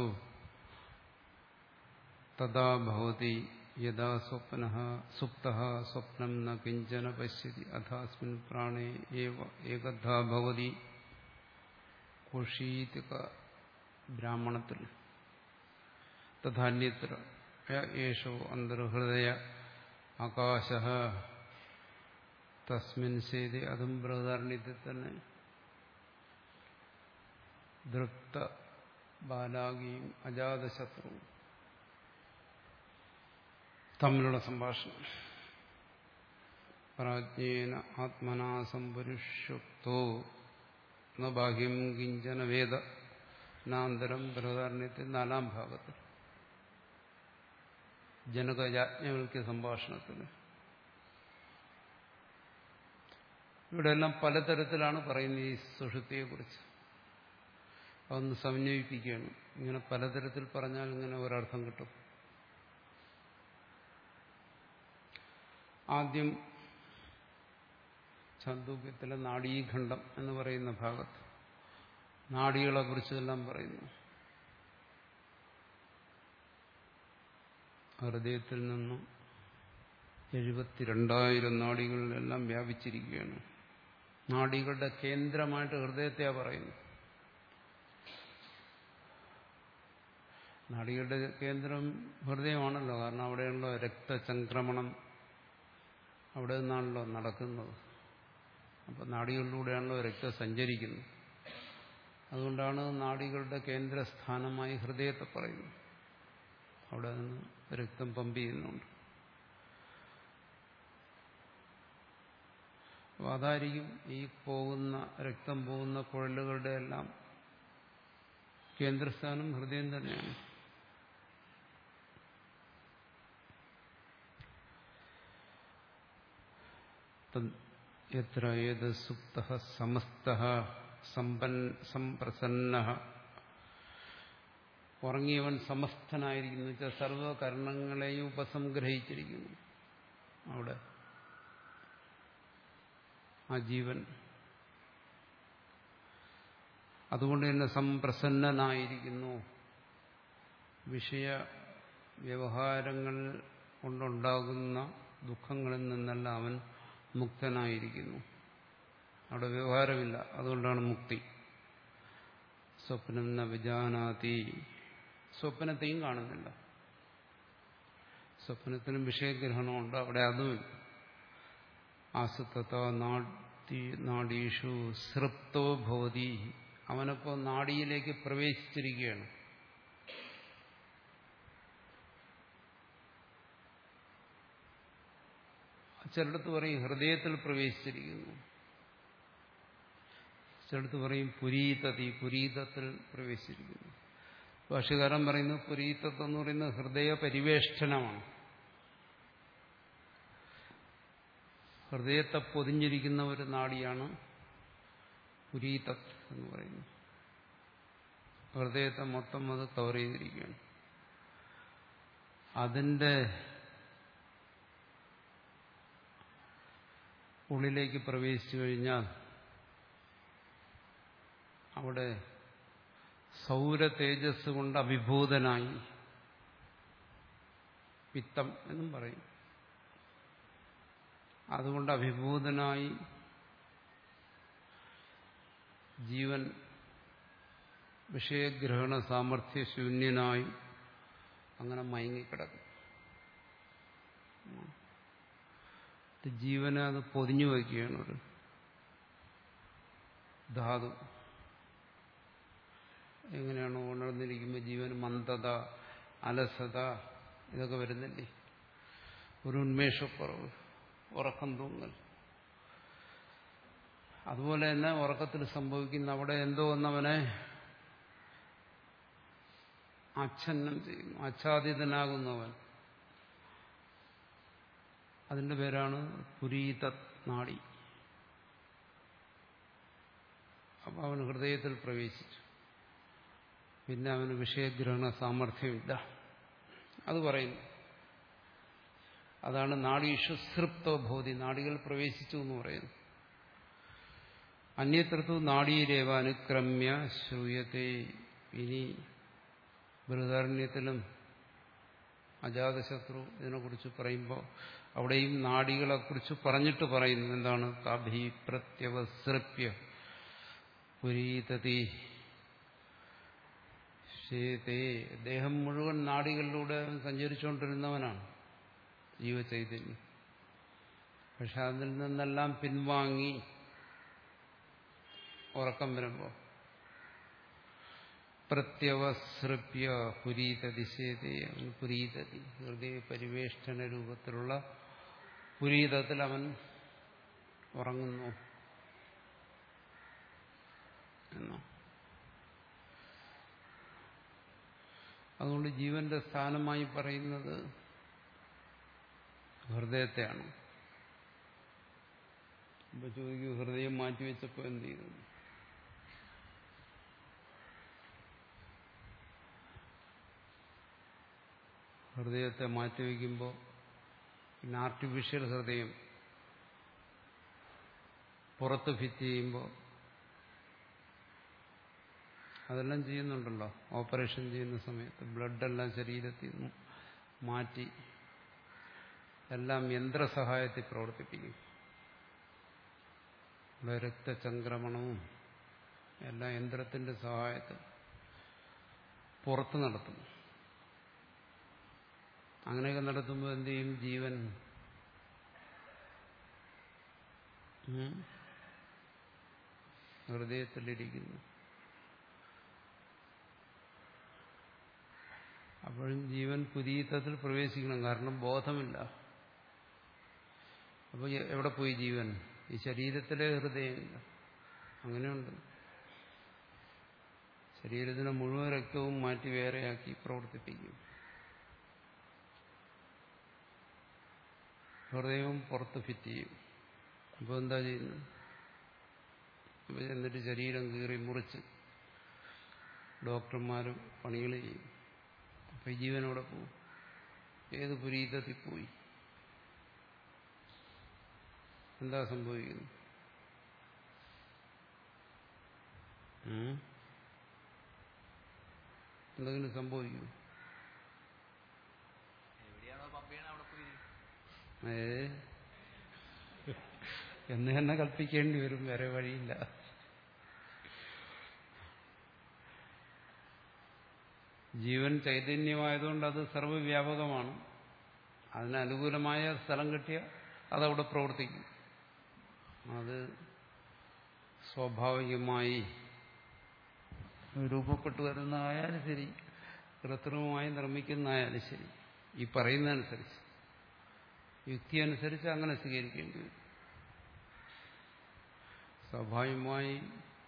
തഥാ ഭവതി യഥാ സ്വപ്ന സുപ്ത സ്വപ്നം ന കിഞ്ചന പശ്യതി അഥാസ്മിൻ പ്രാണേ ഏകഥാ ഭവതി കുഷീതിക ബ്രാഹ്മണത്തിൽ തഥാന്യത്ര യേശോ അന്തർഹൃദയ ആകാശ തസ്മിൻ സേതി അതും ബൃഹദാരണ്യത്തിൽ തന്നെ ദൃപ്ത ബാലാകിയും അജാതശത്രുവും തമ്മിലുള്ള സംഭാഷണം പ്രാജ്ഞേന ആത്മനാ സംപുരുഷുക്തോ ന ബാഹ്യം കിഞ്ചന വേദ നാന്തരം ബൃഹദാരണ്യത്തിൽ നാലാം ഭാഗത്തിൽ ജനകയാജ്ഞവൽക്യ സംഭാഷണത്തിന് ഇവിടെയെല്ലാം പലതരത്തിലാണ് പറയുന്നത് ഈ സുഷുപ്തിയെക്കുറിച്ച് അതൊന്ന് സമന്വയിപ്പിക്കുകയാണ് ഇങ്ങനെ പലതരത്തിൽ പറഞ്ഞാൽ ഇങ്ങനെ ഒരർത്ഥം കിട്ടും ആദ്യം ചാന്തോക്യത്തിലെ നാഡീഖണ്ഡം എന്ന് പറയുന്ന ഭാഗത്ത് നാഡികളെ കുറിച്ചെല്ലാം പറയുന്നു ഹൃദയത്തിൽ നിന്നും എഴുപത്തിരണ്ടായിരം നാഡികളിലെല്ലാം വ്യാപിച്ചിരിക്കുകയാണ് നാഡികളുടെ കേന്ദ്രമായിട്ട് ഹൃദയത്തെയാ പറയുന്നു നാഡികളുടെ കേന്ദ്രം ഹൃദയമാണല്ലോ കാരണം അവിടെയുള്ള രക്തചംക്രമണം അവിടെ നിന്നാണല്ലോ നടക്കുന്നത് അപ്പം നാഡികളിലൂടെയാണല്ലോ രക്തം സഞ്ചരിക്കുന്നത് അതുകൊണ്ടാണ് നാഡികളുടെ കേന്ദ്രസ്ഥാനമായി ഹൃദയത്തെ പറയുന്നത് അവിടെ നിന്ന് രക്തം പമ്പ് ചെയ്യുന്നുണ്ട് അപ്പോൾ അതായിരിക്കും ഈ പോകുന്ന രക്തം പോകുന്ന കുഴലുകളുടെ എല്ലാം കേന്ദ്രസ്ഥാനം ഹൃദയം തന്നെയാണ് എത്ര ഏത് സുപ്ത സമസ്ത സംപ്രസന്ന ഉറങ്ങിയവൻ സമസ്തനായിരിക്കുന്നു വെച്ചാൽ സർവകരണങ്ങളെയും ഉപസംഗ്രഹിച്ചിരിക്കുന്നു അവിടെ ആ ജീവൻ അതുകൊണ്ട് തന്നെ സംപ്രസന്നനായിരിക്കുന്നു വിഷയ വ്യവഹാരങ്ങൾ കൊണ്ടുണ്ടാകുന്ന ദുഃഖങ്ങളിൽ നിന്നെല്ലാം അവൻ മുക്തനായിരിക്കുന്നു അവിടെ വ്യവഹാരമില്ല അതുകൊണ്ടാണ് മുക്തി സ്വപ്നം ന വിജാനാതി സ്വപ്നത്തെയും കാണുന്നില്ല സ്വപ്നത്തിനും വിഷയഗ്രഹണമുണ്ട് അവിടെ അതുമില്ല ആസത്തത നാഡീഷു സൃപ്തോ ഭവതി അവനിപ്പോൾ നാഡിയിലേക്ക് പ്രവേശിച്ചിരിക്കുകയാണ് ചിലടത്ത് പറയും ഹൃദയത്തിൽ പ്രവേശിച്ചിരിക്കുന്നു ചിലടത്ത് പറയും പുരീതതി പുരീതത്തിൽ പ്രവേശിച്ചിരിക്കുന്നു ഭാഷകാരൻ പറയുന്നു പുരീതത്വം എന്ന് പറയുന്നത് ഹൃദയ പരിവേഷ്ടനമാണ് ഹൃദയത്തെ പൊതിഞ്ഞിരിക്കുന്ന ഒരു നാടിയാണ് പുരീതത് എന്ന് പറയുന്നത് ഹൃദയത്തെ മൊത്തം അത് കവർ ചെയ്തിരിക്കുകയാണ് അതിൻ്റെ ഉള്ളിലേക്ക് പ്രവേശിച്ചു കഴിഞ്ഞാൽ അവിടെ സൗര തേജസ് കൊണ്ട് അഭിഭൂതനായി പിത്തം എന്നും പറയും അതുകൊണ്ട് അഭിഭൂതനായി ജീവൻ വിഷയഗ്രഹണ സാമർഥ്യശൂന്യനായി അങ്ങനെ മയങ്ങിക്കിടക്കും ജീവനെ അത് പൊതിഞ്ഞു വയ്ക്കുകയാണ് ഒരു ധാതു എങ്ങനെയാണ് ഉണർന്നിരിക്കുമ്പോൾ ജീവന് മന്ദത അലസത ഇതൊക്കെ വരുന്നില്ലേ ഒരു ഉന്മേഷക്കുറവ് ഉറക്കം തൂങ്ങൽ അതുപോലെ തന്നെ ഉറക്കത്തിൽ സംഭവിക്കുന്ന അവിടെ എന്തോ ഒന്നവനെ ആച്ഛന്നം ചെയ്യുന്നു ആച്ഛാദിതനാകുന്നവൻ അതിന്റെ പേരാണ് പുരീത നാടി അപ്പൊ അവൻ ഹൃദയത്തിൽ പ്രവേശിച്ചു പിന്നെ അവന് വിഷയഗ്രഹണ സാമർഥ്യമില്ല അത് പറയുന്നു അതാണ് നാഡീഷു സൃപ്തോ ബോധി നാടികൾ പ്രവേശിച്ചു എന്ന് പറയുന്നു അന്യത്രത്തു നാടീരേവ അനുക്രമ്യ ശ്രൂയത്തെ ഇനി ബൃഹദാരണ്യത്തിലും അജാതശത്രു ഇതിനെക്കുറിച്ച് പറയുമ്പോൾ അവിടെയും നാടികളെക്കുറിച്ച് പറഞ്ഞിട്ട് പറയുന്നു എന്താണ് താഭി പ്രത്യവസൃപ്യ പുരീതതി ശേതേ ദേഹം മുഴുവൻ നാടികളിലൂടെ സഞ്ചരിച്ചുകൊണ്ടിരുന്നവനാണ് ജീവചൈതന്യം പക്ഷെ അതിൽ നിന്നെല്ലാം പിൻവാങ്ങി ഉറക്കം വരുമ്പോൾ പ്രത്യവസൃപ്യ പുരീതതി ശേതേ അവൻ പുരീതതി ഹൃദയ പരിവേഷ്ടന രൂപത്തിലുള്ള പുരീതത്തിൽ അവൻ ഉറങ്ങുന്നു എന്നോ അതുകൊണ്ട് ജീവന്റെ സ്ഥാനമായി പറയുന്നത് ഹൃദയത്തെയാണ് ഇപ്പൊ ചോദിക്കൂ ഹൃദയം മാറ്റിവെച്ചപ്പോ എന്ത് ചെയ്തു ഹൃദയത്തെ മാറ്റിവെക്കുമ്പോൾ പിന്നെ ആർട്ടിഫിഷ്യൽ ഹൃദയം പുറത്ത് ഫിറ്റ് ചെയ്യുമ്പോൾ അതെല്ലാം ചെയ്യുന്നുണ്ടല്ലോ ഓപ്പറേഷൻ ചെയ്യുന്ന സമയത്ത് ബ്ലഡെല്ലാം ശരീരത്തിൽ നിന്ന് മാറ്റി എല്ലാം യന്ത്രസഹായത്തിൽ പ്രവർത്തിപ്പിക്കും ഇവിടെ രക്തചംക്രമണവും എല്ലാം യന്ത്രത്തിന്റെ സഹായത്തിൽ പുറത്ത് നടത്തും അങ്ങനെയൊക്കെ നടത്തുമ്പോൾ എന്ത് ചെയ്യും ജീവൻ ഹൃദയത്തിലിരിക്കുന്നു അപ്പോഴും ജീവൻ പുരീത്തത്തിൽ പ്രവേശിക്കണം കാരണം ബോധമില്ല അപ്പോൾ എവിടെ പോയി ജീവൻ ഈ ശരീരത്തിലെ ഹൃദയമില്ല അങ്ങനെയുണ്ട് ശരീരത്തിനെ മുഴുവൻ രക്തവും മാറ്റി വേറെയാക്കി പ്രവർത്തിപ്പിക്കും ഹൃദയവും പുറത്ത് ഫിറ്റ് ചെയ്യും അപ്പോൾ എന്താ ചെയ്യുന്നത് അപ്പോൾ എന്നിട്ട് ശരീരം കീറി മുറിച്ച് ഡോക്ടർമാരും പണികൾ ചെയ്യും അപ്പൊ ഈ ജീവനോടെ പോവും ഏത് പുരീതത്തിൽ പോയി എന്താ സംഭവിക്കുന്നു എന്തെങ്കിലും സംഭവിക്കും എവിടെയാണോ പമ്പയാണ് അവിടെ പോയി ഏ എന്ന് തന്നെ കൽപ്പിക്കേണ്ടി വരും വേറെ വഴിയില്ല ജീവൻ ചൈതന്യമായതുകൊണ്ട് അത് സർവ്വവ്യാപകമാണ് അതിന് അനുകൂലമായ സ്ഥലം കിട്ടിയ അതവിടെ പ്രവർത്തിക്കും അത് സ്വാഭാവികമായി രൂപപ്പെട്ടു വരുന്നതായാലും ശരി കൃത്രിമമായി നിർമ്മിക്കുന്നതായാലും ശരി ഈ പറയുന്നതനുസരിച്ച് യുക്തി അനുസരിച്ച് അങ്ങനെ സ്വീകരിക്കേണ്ടി വരും സ്വാഭാവികമായി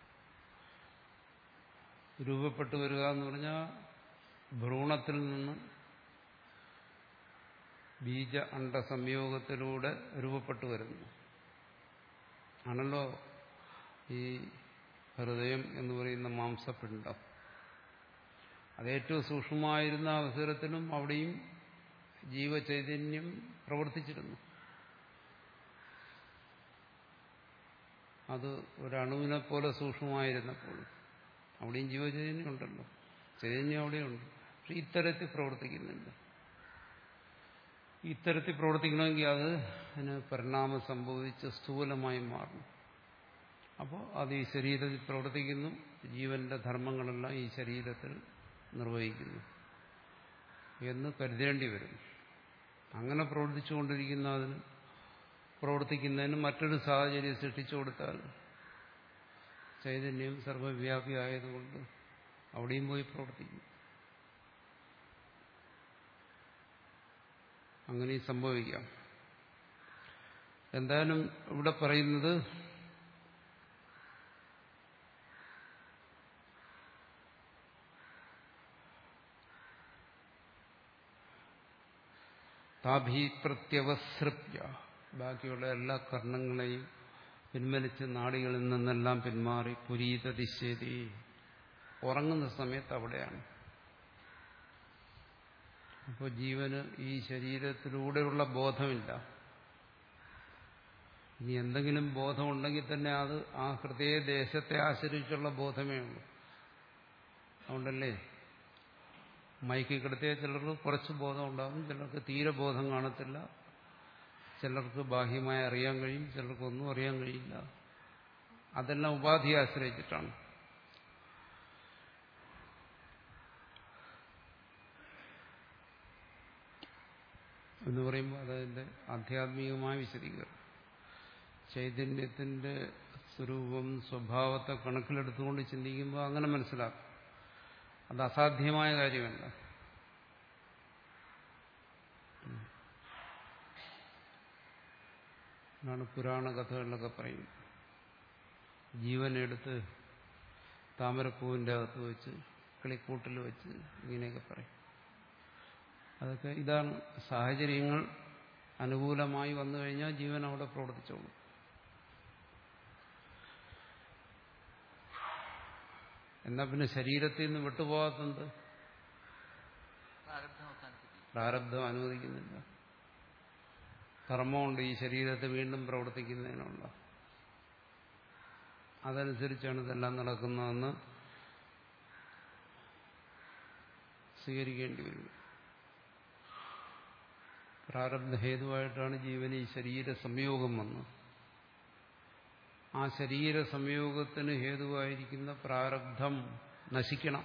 രൂപപ്പെട്ടു വരിക എന്ന് പറഞ്ഞാൽ ഭ്രൂണത്തിൽ നിന്ന് ബീജ അണ്ട സംയോഗത്തിലൂടെ രൂപപ്പെട്ടു വരുന്നു ആണല്ലോ ഈ ഹൃദയം എന്ന് പറയുന്ന മാംസപിണ്ഡം അത് ഏറ്റവും സൂക്ഷ്മമായിരുന്ന അവസരത്തിലും അവിടെയും ജീവചൈതന്യം പ്രവർത്തിച്ചിരുന്നു അത് ഒരണുവിനെ പോലെ സൂക്ഷ്മമായിരുന്നപ്പോൾ അവിടെയും ജീവചൈതന്യം ഉണ്ടല്ലോ ചൈതന്യം അവിടെയുണ്ട് പക്ഷെ ഇത്തരത്തിൽ പ്രവർത്തിക്കുന്നില്ല ഇത്തരത്തിൽ പ്രവർത്തിക്കണമെങ്കിൽ അത് അതിന് പരിണാമം സംഭവിച്ച് സ്ഥൂലമായി മാറും അപ്പോൾ അത് ഈ ശരീരത്തിൽ പ്രവർത്തിക്കുന്നു ജീവന്റെ ധർമ്മങ്ങളെല്ലാം ഈ ശരീരത്തിൽ നിർവഹിക്കുന്നു എന്ന് കരുതേണ്ടി വരും അങ്ങനെ പ്രവർത്തിച്ചുകൊണ്ടിരിക്കുന്ന അതിന് പ്രവർത്തിക്കുന്നതിന് മറ്റൊരു സാഹചര്യം സൃഷ്ടിച്ചു കൊടുത്താൽ ചൈതന്യം സർവവ്യാപി ആയതുകൊണ്ട് അവിടെയും പോയി പ്രവർത്തിക്കും അങ്ങനെയും സംഭവിക്കാം എന്തായാലും ഇവിടെ പറയുന്നത് താഭി പ്രത്യവസൃപ്യ ബാക്കിയുള്ള എല്ലാ കർണങ്ങളെയും പിൻവലിച്ച് നാടികളിൽ നിന്നെല്ലാം പിന്മാറി പുരീത ദിശേതി ഉറങ്ങുന്ന സമയത്ത് അവിടെയാണ് അപ്പോൾ ജീവന് ഈ ശരീരത്തിലൂടെയുള്ള ബോധമില്ല ഇനി എന്തെങ്കിലും ബോധമുണ്ടെങ്കിൽ തന്നെ അത് ആ ഹൃദയദേശത്തെ ആശ്രയിച്ചുള്ള ബോധമേ ഉള്ളൂ അതുകൊണ്ടല്ലേ മയക്കി കിടത്തിയ ചിലർക്ക് കുറച്ച് ബോധം ഉണ്ടാകും ചിലർക്ക് തീരെ ബോധം കാണത്തില്ല ചിലർക്ക് ബാഹ്യമായി അറിയാൻ കഴിയും ചിലർക്കൊന്നും അറിയാൻ കഴിയില്ല അതെല്ലാം ഉപാധിയെ ആശ്രയിച്ചിട്ടാണ് എന്ന് പറയുമ്പോൾ അതതിൻ്റെ ആധ്യാത്മികമായ വിശദീകരണം ചൈതന്യത്തിന്റെ സ്വരൂപം സ്വഭാവത്തെ കണക്കിലെടുത്തുകൊണ്ട് ചിന്തിക്കുമ്പോൾ അങ്ങനെ മനസ്സിലാക്കും അത് അസാധ്യമായ കാര്യമല്ല എന്നാണ് പുരാണ കഥകളിലൊക്കെ പറയും ജീവനെടുത്ത് താമരപ്പൂവിൻ്റെ അകത്ത് വെച്ച് കിളിക്കൂട്ടിൽ വെച്ച് ഇങ്ങനെയൊക്കെ പറയും അതൊക്കെ ഇതാണ് സാഹചര്യങ്ങൾ അനുകൂലമായി വന്നു കഴിഞ്ഞാൽ ജീവൻ അവിടെ പ്രവർത്തിച്ചോളും എന്നാ പിന്നെ ശരീരത്തിൽ നിന്ന് വിട്ടുപോകാത്തത് പ്രാരബ്ധം അവസാനിപ്പിക്കും പ്രാരബ്ധം അനുവദിക്കുന്നില്ല കർമ്മമുണ്ട് ഈ ശരീരത്തെ വീണ്ടും പ്രവർത്തിക്കുന്നതിനുള്ള അതനുസരിച്ചാണ് ഇതെല്ലാം നടക്കുന്നതെന്ന് സ്വീകരിക്കേണ്ടി വരും പ്രാരബ്ധ ഹേതുവായിട്ടാണ് ജീവന് ഈ ശരീര സംയോഗം വന്നത് ആ ശരീര സംയോഗത്തിന് ഹേതുവായിരിക്കുന്ന പ്രാരബ്ധം നശിക്കണം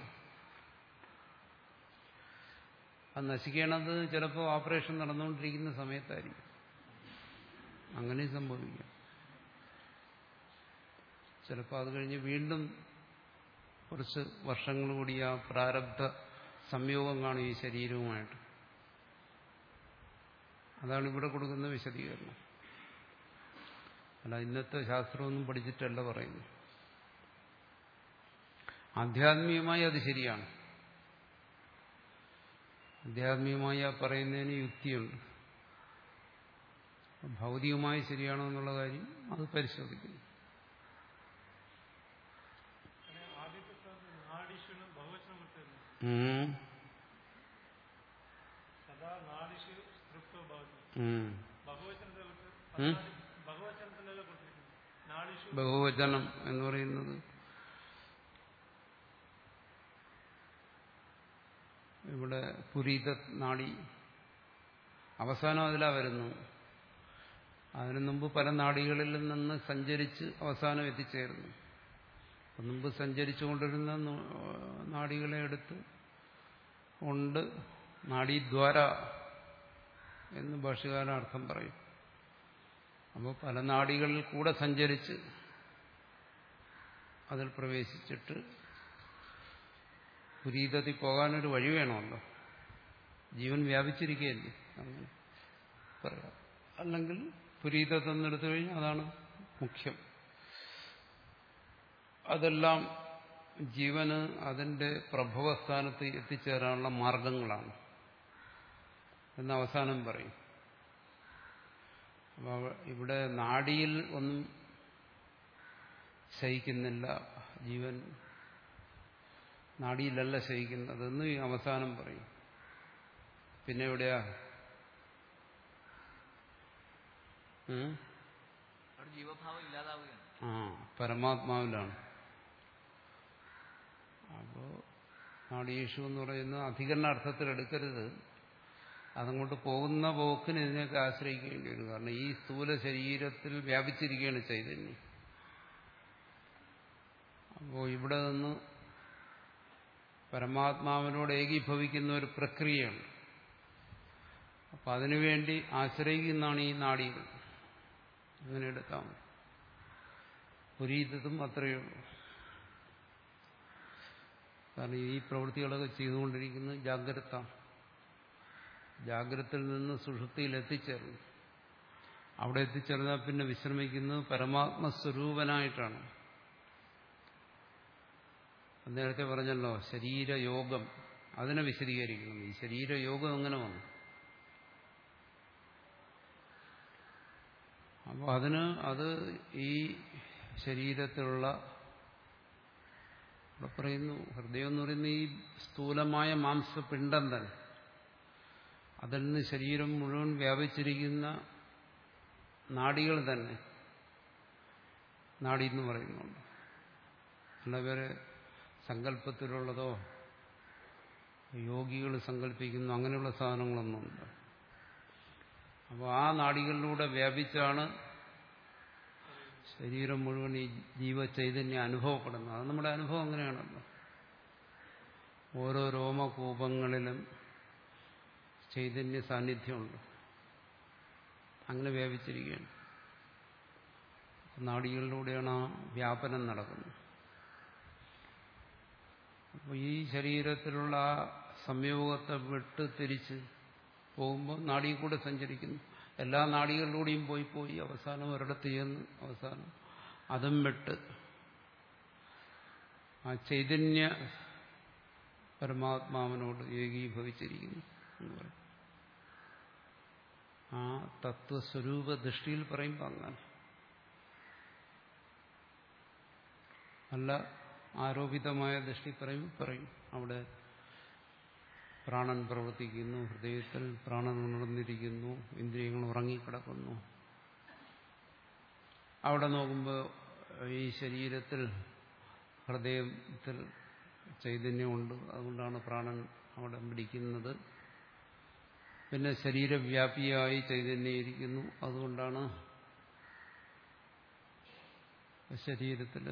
അത് നശിക്കണത് ചിലപ്പോൾ ഓപ്പറേഷൻ നടന്നുകൊണ്ടിരിക്കുന്ന സമയത്തായിരിക്കും അങ്ങനെ സംഭവിക്കാം ചിലപ്പോൾ അത് കഴിഞ്ഞ് വീണ്ടും കുറച്ച് വർഷങ്ങൾ കൂടി ആ പ്രാരബ്ധ സംയോഗം കാണും ഈ ശരീരവുമായിട്ട് അതാണ് ഇവിടെ കൊടുക്കുന്ന വിശദീകരണം അല്ല ഇന്നത്തെ ശാസ്ത്രമൊന്നും പഠിച്ചിട്ടല്ല പറയുന്നു ആധ്യാത്മികമായി അത് ശരിയാണ് ആധ്യാത്മികമായി ആ പറയുന്നതിന് യുക്തിയുണ്ട് ഭൗതികമായി ശരിയാണോ എന്നുള്ള കാര്യം അത് പരിശോധിക്കുന്നു ಆದಿತ್ಯ ನಾಡಿಶು ಬಹುವಚನ ಬರ್ತದೆ ഉം. ಸದಾ ನಾಡಿಶು ತೃಪ್ತೋ ಭವತಿ ഉം. ಬಹುವಚನದಲ್ಲಿ ഉം. ಬಹುವಚನದಲ್ಲೆಲ್ಲ ಕೊಟ್ಟಿರ್ತೀನಿ ನಾಡಿಶು ബഹുവചനം എന്ന് പറയുന്നത് ഇവിടെ പുരീത നാടി അവസാനം അതിലാ വരുന്നു അതിനു മുമ്പ് പല നാടികളിൽ നിന്ന് സഞ്ചരിച്ച് അവസാനം എത്തിച്ചേർന്നു അപ്പം മുമ്പ് സഞ്ചരിച്ചുകൊണ്ടിരുന്ന നോ- നാടികളെ എടുത്ത് കൊണ്ട് നാഡീദ്വാര എന്ന് ഭാഷകാരൻ അർത്ഥം പറയും അപ്പോൾ പല നാടികളിൽ കൂടെ സഞ്ചരിച്ച് അതിൽ പ്രവേശിച്ചിട്ട് പുരീതത്തിൽ പോകാനൊരു വഴി വേണമല്ലോ ജീവൻ വ്യാപിച്ചിരിക്കുകയല്ലേ അങ്ങനെ പറയാം അല്ലെങ്കിൽ പുരീതത്വം എടുത്തു കഴിഞ്ഞാൽ അതാണ് മുഖ്യം അതെല്ലാം ജീവന് അതിന്റെ പ്രഭവസ്ഥാനത്ത് എത്തിച്ചേരാനുള്ള മാർഗങ്ങളാണ് എന്ന് അവസാനം പറയും അപ്പൊ അവ- ഇവിടെ നാടിയിൽ ഒന്നും ശയിക്കുന്നില്ല ജീവൻ നാടിയിലല്ല ശയിക്കുന്നതെന്ന് ഈ അവസാനം പറയും പിന്നെ എവിടെയാ ഉം? അവിടെ ജീവഭാവം ഇല്ലാതാവുകയാണ് ആ പരമാത്മാവിലാണ് അപ്പോ നാടീഷു എന്ന് പറയുന്ന അധികരണ അർത്ഥത്തിൽ എടുക്കരുത് അതങ്ങോട്ട് പോകുന്ന പോക്കിന് ഇതിനൊക്കെ ആശ്രയിക്കേണ്ടി വരും കാരണം ഈ സ്ഥൂല ശരീരത്തിൽ വ്യാപിച്ചിരിക്കുകയാണ് ചൈതന്യം അപ്പോൾ ഇവിടെ നിന്ന് പരമാത്മാവിനോട് ഏകീഭവിക്കുന്ന ഒരു പ്രക്രിയയുണ്ട് അപ്പം അതിനുവേണ്ടി ആശ്രയിക്കുന്നതാണ് ഈ നാടികൾ അങ്ങനെ എടുക്കാം പുരീതതും അത്രയേ ഉള്ളൂ കാരണം ഈ പ്രവൃത്തികളൊക്കെ ചെയ്തുകൊണ്ടിരിക്കുന്നത് ജാഗ്രത ജാഗ്രതയിൽ നിന്ന് സുഷുപ്തിയിൽ എത്തിച്ചേർന്നു അവിടെ എത്തിച്ചേർന്നാൽ പിന്നെ വിശ്രമിക്കുന്നത് പരമാത്മസ്വരൂപനായിട്ടാണ് നേരത്തെ പറഞ്ഞല്ലോ ശരീരയോഗം അതിനെ വിശദീകരിക്കണം ഈ ശരീരയോഗം എങ്ങനെ വന്നു അപ്പോൾ അതിന് അത് ഈ ശരീരത്തിലുള്ള ഇവിടെ പറയുന്നു ഹൃദയം എന്ന് പറയുന്ന ഈ സ്ഥൂലമായ മാംസപിണ്ഡം തന്നെ അതിൽ നിന്ന് ശരീരം മുഴുവൻ വ്യാപിച്ചിരിക്കുന്ന നാഡികൾ തന്നെ നാഡി എന്ന് പറയുന്നുണ്ട് അല്ല വേറെ സങ്കല്പത്തിലുള്ളതോ യോഗികൾ സങ്കല്പിക്കുന്നു അങ്ങനെയുള്ള സാധനങ്ങളൊന്നുമില്ല അപ്പോൾ ആ നാഡികളിലൂടെ വ്യാപിച്ചാണ് ശരീരം മുഴുവൻ ഈ ജീവചൈതന്യം അനുഭവപ്പെടുന്നത് അത് നമ്മുടെ അനുഭവം അങ്ങനെയാണല്ലോ ഓരോ രോമകൂപങ്ങളിലും ചൈതന്യ സാന്നിധ്യമുണ്ട് അങ്ങനെ വ്യാപിച്ചിരിക്കുകയാണ് നാഡികളിലൂടെയാണ് ആ വ്യാപനം നടക്കുന്നത് അപ്പോൾ ഈ ശരീരത്തിലുള്ള ആ സംയോഗത്തെ വിട്ട് തിരിച്ച് പോകുമ്പോൾ നാടിയിൽ കൂടെ സഞ്ചരിക്കുന്നു എല്ലാ നാടികളിലൂടെയും പോയി പോയി അവസാനം ഒരിടത്ത് ചെന്ന് അവസാനം അതും വിട്ട് ആ ചൈതന്യ പരമാത്മാവിനോട് ഏകീഭവിച്ചിരിക്കുന്നു എന്ന് പറയും ആ തത്വസ്വരൂപ ദൃഷ്ടിയിൽ പറയുമ്പോൾ അങ്ങനെ അല്ല ആരോപിതമായ ദൃഷ്ടി പറയും പറയും അവിടെ പ്രാണൻ പ്രവർത്തിക്കുന്നു ഹൃദയത്തിൽ പ്രാണൻ ഉണർന്നിരിക്കുന്നു ഇന്ദ്രിയങ്ങൾ ഉറങ്ങിക്കിടക്കുന്നു അവിടെ നോക്കുമ്പോൾ ഈ ശരീരത്തിൽ ഹൃദയത്തിൽ ചൈതന്യമുണ്ട് അതുകൊണ്ടാണ് പ്രാണൻ അവിടെ പിടിക്കുന്നത് പിന്നെ ശരീരവ്യാപിയായി ചൈതന്യം ഇരിക്കുന്നു അതുകൊണ്ടാണ് ശരീരത്തിൽ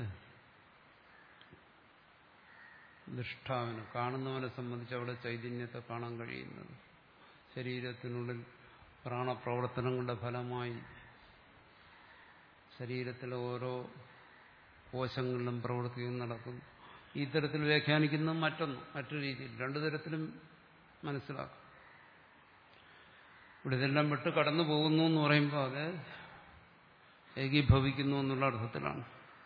ദൃഷ്ടാവിന് കാണുന്നവനെ സംബന്ധിച്ച് അവിടെ ചൈതന്യത്തെ കാണാൻ കഴിയുന്നത് ശരീരത്തിനുള്ളിൽ പ്രാണപ്രവർത്തനങ്ങളുടെ ഫലമായി ശരീരത്തിലെ ഓരോ കോശങ്ങളിലും പ്രവർത്തിയും നടക്കുന്നു ഈ തരത്തിൽ വ്യാഖ്യാനിക്കുന്ന മറ്റൊന്ന് മറ്റൊരു രീതിയിൽ രണ്ടു തരത്തിലും മനസ്സിലാക്കും ഇവിടെ ഇതെല്ലാം വിട്ട് കടന്നു പോകുന്നു എന്ന് പറയുമ്പോൾ അത് ഏകീഭവിക്കുന്നു എന്നുള്ള അർത്ഥത്തിലാണ്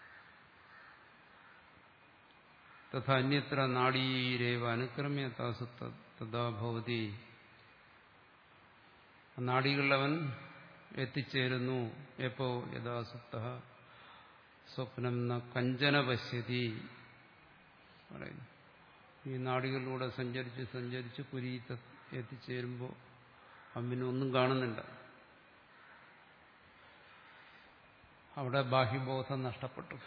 തഥാ അന്യത്ര നാടീരേവ അനുക്രമ്യ താസു തഥാ ഭവതി നാടികളിലവൻ എത്തിച്ചേരുന്നു എപ്പോ യഥാസുപ്ത സ്വപ്നം ന കഞ്ചന പശ്യതി പറയുന്നു ഈ നാടികളിലൂടെ സഞ്ചരിച്ച് സഞ്ചരിച്ച് പുരീത്ത എത്തിച്ചേരുമ്പോൾ അമ്പിനൊന്നും കാണുന്നില്ല അവിടെ ബാഹ്യബോധം നഷ്ടപ്പെട്ടു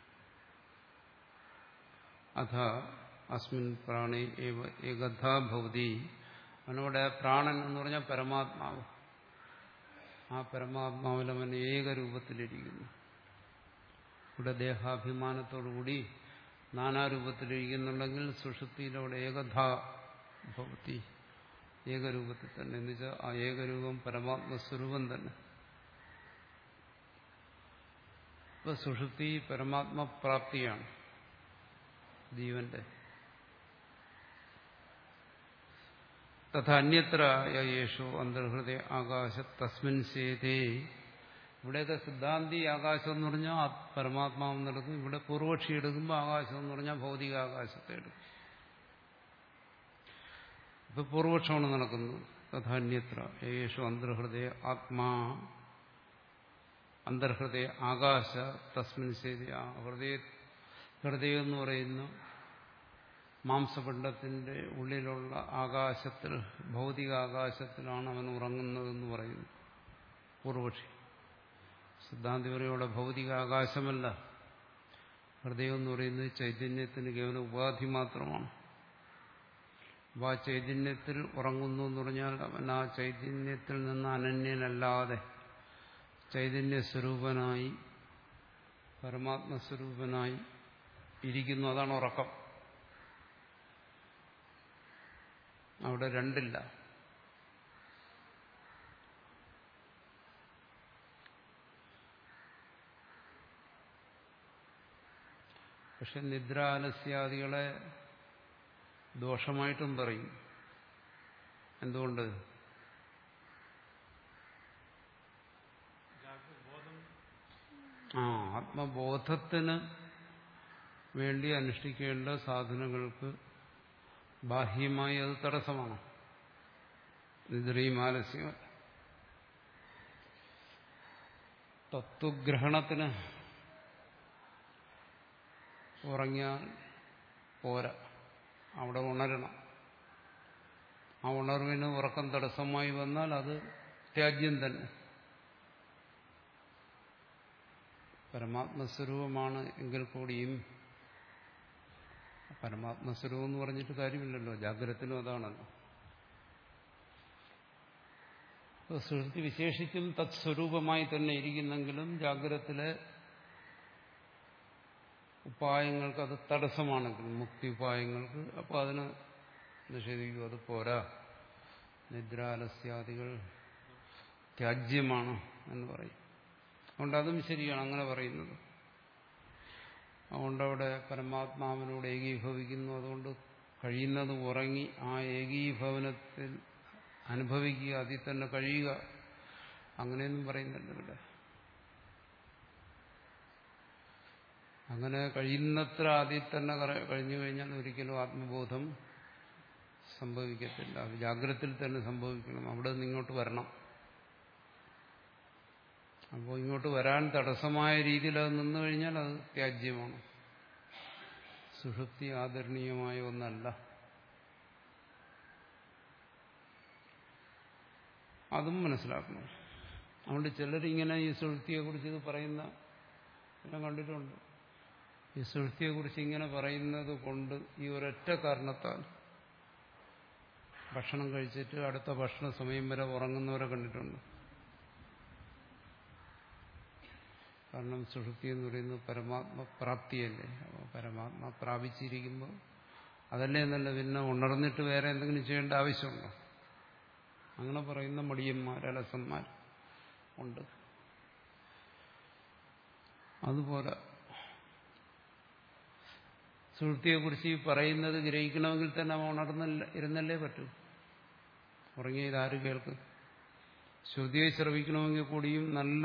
അഥ അസ്മിൻ പ്രാണേ ഏകഥാ ഭവതി അവനവിടെ പ്രാണൻ എന്ന് പറഞ്ഞാൽ പരമാത്മാവ് ആ പരമാത്മാവിൽ അവൻ ഏകരൂപത്തിലിരിക്കുന്നു ഇവിടെ ദേഹാഭിമാനത്തോടുകൂടി നാനാരൂപത്തിലിരിക്കുന്നുണ്ടെങ്കിൽ സുഷുപ്തിയിലവിടെ ഏകഥാ ഭവതി ഏകരൂപത്തിൽ തന്നെ എന്ന് വെച്ചാൽ ആ ഏകരൂപം പരമാത്മസ്വരൂപം തന്നെ ഇപ്പൊ സുഷുപ്തി പരമാത്മപ്രാപ്തിയാണ് ജീവന്റെ തഥ അന്യത്ര യേശു അന്തർഹൃദയ ആകാശ തസ്മിൻ സേതേ ഇവിടെയൊക്കെ സിദ്ധാന്തി ആകാശം എന്ന് പറഞ്ഞാൽ ആ പരമാത്മാവെന്ന് എടുക്കും ഇവിടെ പൂർവക്ഷി എടുക്കുമ്പോൾ ആകാശം എന്ന് പറഞ്ഞാൽ ഭൗതിക ആകാശത്തെ എടുക്കും ഇപ്പൊ പൂർവക്ഷമാണ് നടക്കുന്നത് തഥാന്യത്ര യേശു അന്തർഹൃദയ ആത്മാ അന്തർഹൃദയ ആകാശ തസ്മിൻ സേതി ആ ഹൃദയ ഹൃദയം എന്ന് പറയുന്ന മാംസപിണ്ഡത്തിന്റെ ഉള്ളിലുള്ള ആകാശത്തിൽ ഭൗതിക ആകാശത്തിലാണ് അവൻ ഉറങ്ങുന്നതെന്ന് പറയുന്നു പൂർവക്ഷി സിദ്ധാന്തി പറയോടെ ഭൗതിക ആകാശമല്ല ഹൃദയം എന്ന് പറയുന്നത് ചൈതന്യത്തിന് കേവലം ഉപാധി മാത്രമാണ് അപ്പോൾ ആ ചൈതന്യത്തിൽ ഉറങ്ങുന്നു എന്ന് പറഞ്ഞാൽ അവൻ ആ ചൈതന്യത്തിൽ നിന്ന് അനന്യനല്ലാതെ ചൈതന്യ സ്വരൂപനായി പരമാത്മസ്വരൂപനായി ഇരിക്കുന്നു അതാണ് ഉറക്കം അവിടെ രണ്ടില്ല പക്ഷെ നിദ്രാലസ്യാദികളെ ദോഷമായിട്ടും പറയും എന്തുകൊണ്ട് ബോധം ആ ആത്മബോധത്തിന് വേണ്ടി അനുഷ്ഠിക്കേണ്ട സാധനങ്ങൾക്ക് ബാഹ്യമായി അത് തടസ്സമാണ് നിദ്രയും ആലസ്യം തത്വഗ്രഹണത്തിന് ഉറങ്ങിയാൽ പോരാ അവിടെ ഉണരണം ആ ഉണർവിന് ഉറക്കം തടസ്സമായി വന്നാൽ അത് ത്യാജ്യം തന്നെ പരമാത്മസ്വരൂപമാണ് എങ്കിൽ കൂടിയും പരമാത്മസ്വരൂപം എന്ന് പറഞ്ഞിട്ട് കാര്യമില്ലല്ലോ ജാഗ്രതത്തിനും അതാണല്ലോ അപ്പോൾ സുഹൃത്തി വിശേഷിച്ചും തത്സ്വരൂപമായി തന്നെ ഇരിക്കുന്നെങ്കിലും ജാഗ്രതത്തിലെ ഉപായങ്ങൾക്ക് അത് തടസ്സമാണെങ്കിൽ മുക്തി ഉപായങ്ങൾക്ക് അപ്പോൾ അതിന് നിഷേധിക്കും അത് പോരാ നിദ്രാലസ്യാദികൾ ത്യാജ്യമാണ് എന്ന് പറയും അതുകൊണ്ട് അതും ശരിയാണ് അങ്ങനെ പറയുന്നത് അതുകൊണ്ട് അവിടെ പരമാത്മാവിനോട് ഏകീഭവിക്കുന്നു അതുകൊണ്ട് കഴിയുന്നത് ഉറങ്ങി ആ ഏകീഭവനത്തിൽ അനുഭവിക്കുക അതിൽ തന്നെ കഴിയുക അങ്ങനെയൊന്നും പറയുന്നില്ല ഇവിടെ അങ്ങനെ കഴിയുന്നത്ര അതിൽ തന്നെ കറ- കഴിഞ്ഞു കഴിഞ്ഞാൽ ഒരിക്കലും ആത്മബോധം സംഭവിക്കത്തില്ല അത് ജാഗ്രതയിൽ തന്നെ സംഭവിക്കണം അവിടെ നിന്ന് ഇങ്ങോട്ട് വരണം അപ്പോൾ ഇങ്ങോട്ട് വരാൻ തടസ്സമായ രീതിയിൽ അത് നിന്നു കഴിഞ്ഞാൽ അത് ത്യാജ്യമാണ് സുഷുപ്തി ആദരണീയമായ ഒന്നല്ല അതും മനസ്സിലാക്കണം അതുകൊണ്ട് ചിലരിങ്ങനെ ഈ സുഷുപ്തിയെക്കുറിച്ച് ഇത് പറയുന്ന ഞാൻ കണ്ടിട്ടുണ്ട് ഈ സുഷുപ്തിയെക്കുറിച്ച് ഇങ്ങനെ പറയുന്നത് കൊണ്ട് ഈ ഒരൊറ്റ കാരണത്താൽ ഭക്ഷണം കഴിച്ചിട്ട് അടുത്ത ഭക്ഷണ സമയം വരെ ഉറങ്ങുന്നവരെ കണ്ടിട്ടുണ്ട് കാരണം സുഷുപ്തി എന്ന് പറയുന്നത് പരമാത്മ പ്രാപ്തിയല്ലേ അപ്പോൾ പരമാത്മ പ്രാപിച്ചിരിക്കുമ്പോൾ അതല്ലേ എന്നല്ല പിന്നെ ഉണർന്നിട്ട് വേറെ എന്തെങ്കിലും ചെയ്യേണ്ട ആവശ്യമുണ്ടോ അങ്ങനെ പറയുന്ന മടിയന്മാർ അലസന്മാർ ഉണ്ട് അതുപോലെ സുഹൃത്തിയെക്കുറിച്ച് ഈ പറയുന്നത് ഗ്രഹിക്കണമെങ്കിൽ തന്നെ അവൻ ഉണർന്നില്ല ഇരുന്നല്ലേ പറ്റൂ ഉറങ്ങിയ ഇതാര് കേൾക്കും ശ്രുതിയെ ശ്രവിക്കണമെങ്കിൽ കൂടിയും നല്ല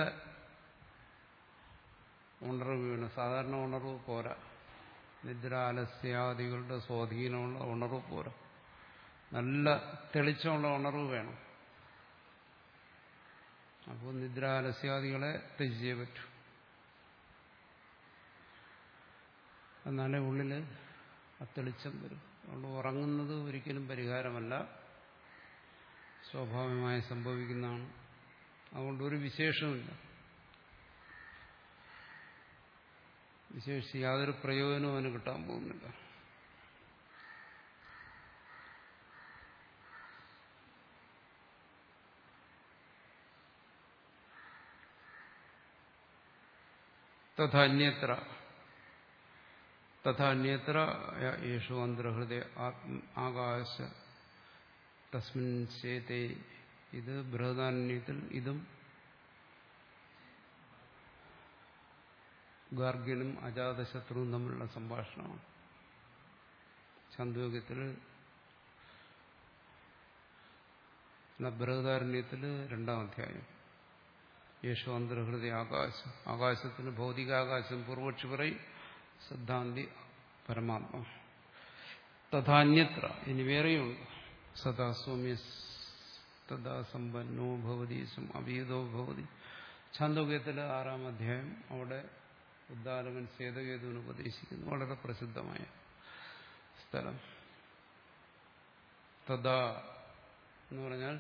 ഉണർവ് വേണം സാധാരണ ഉണർവ് പോരാ നിദ്ര ആലസ്യാദികളുടെ സ്വാധീനമുള്ള ഉണർവ് പോരാ നല്ല തെളിച്ചമുള്ള ഉണർവ് വേണം അപ്പോൾ നിദ്ര ആലസ്യാദികളെ ത്യജിച്ചേ പറ്റൂ എന്നാലേ ഉള്ളിൽ അത്തെളിച്ചം വരും അതുകൊണ്ട് ഉറങ്ങുന്നത് ഒരിക്കലും പരിഹാരമല്ല സ്വാഭാവികമായി സംഭവിക്കുന്നതാണ് അതുകൊണ്ട് ഒരു വിശേഷമില്ല വിശേഷിച്ച് യാതൊരു പ്രയോജനവും അവന് കിട്ടാൻ പോകുന്നില്ല തഥാന്യത്ര തഥാന്യത്ര യേശു അന്തർഹൃദയ ആകാശ തസ്മിൻ ചേതേ ഇത് ബൃഹദാന്യത്തിൽ ഇതും ഗാർഗ്യനും അജാതശത്രുവും തമ്മിലുള്ള സംഭാഷണമാണ് ചന്ദ്രോഗ്യത്തിൽ ബൃഹദാരണ്യത്തിൽ രണ്ടാം അധ്യായം യേശു അന്തർഹൃദയ ആകാശം ആകാശത്തിന് ഭൗതികാകാശം പൂർവക്ഷി പറയും സിദ്ധാന്തി പരമാത്മ തഥാന്യത്ര ഇനി വേറെയുണ്ട് സദാ സൗമ്യ തഥാ സമ്പന്നോ ഭവതി അവീതോ ഭവതി ഛാന്തോക്യത്തിലെ ആറാം അധ്യായം അവിടെ ഉദ്ദാലകൻ സേതകേതുവിന് ഉപദേശിക്കുന്നു വളരെ പ്രസിദ്ധമായ സ്ഥലം തഥാ എന്ന് പറഞ്ഞാൽ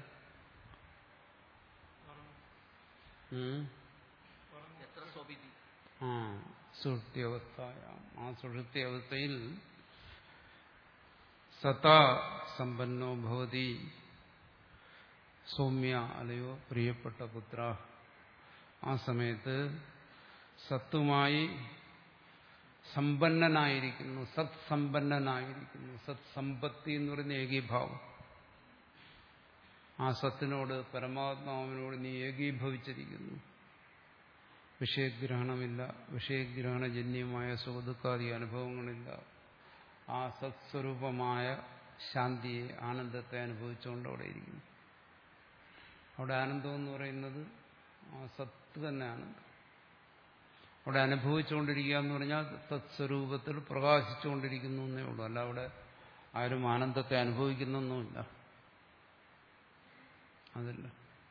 ഉം, എത്ര സ്വപിതി ആ സുഷുപ്തി അവസ്ഥ ആ സുഷുപ്തി അവസ്ഥയിൽ സത്താ സമ്പന്നോ ഭവതി സൗമ്യ അല്ലയോ പ്രിയപ്പെട്ട പുത്ര ആ സമയത്ത് സത്തുമായി സമ്പന്നനായിരിക്കുന്നു സത് സമ്പന്നനായിരിക്കുന്നു സത് സമ്പത്തി എന്ന് പറയുന്ന ഏകീഭാവം ആ സത്തിനോട് പരമാത്മാവിനോട് നീ ഏകീഭവിച്ചിരിക്കുന്നു വിഷയഗ്രഹണമില്ല വിഷയഗ്രഹണജന്യമായ സുഖദുഃഖാദി അനുഭവങ്ങളില്ല ആ സത്സ്വരൂപമായ ശാന്തിയെ ആനന്ദത്തെ അനുഭവിച്ചുകൊണ്ട് അവിടെ ഇരിക്കുന്നു അവിടെ ആനന്ദം എന്ന് പറയുന്നത് ആ സത്ത് തന്നെ ആനന്ദം അവിടെ അനുഭവിച്ചുകൊണ്ടിരിക്കുക എന്ന് പറഞ്ഞാൽ തത്സ്വരൂപത്തിൽ പ്രകാശിച്ചുകൊണ്ടിരിക്കുന്നു എന്നേ ഉള്ളൂ അല്ല അവിടെ ആരും ആനന്ദത്തെ അനുഭവിക്കുന്നൊന്നുമില്ല അതല്ല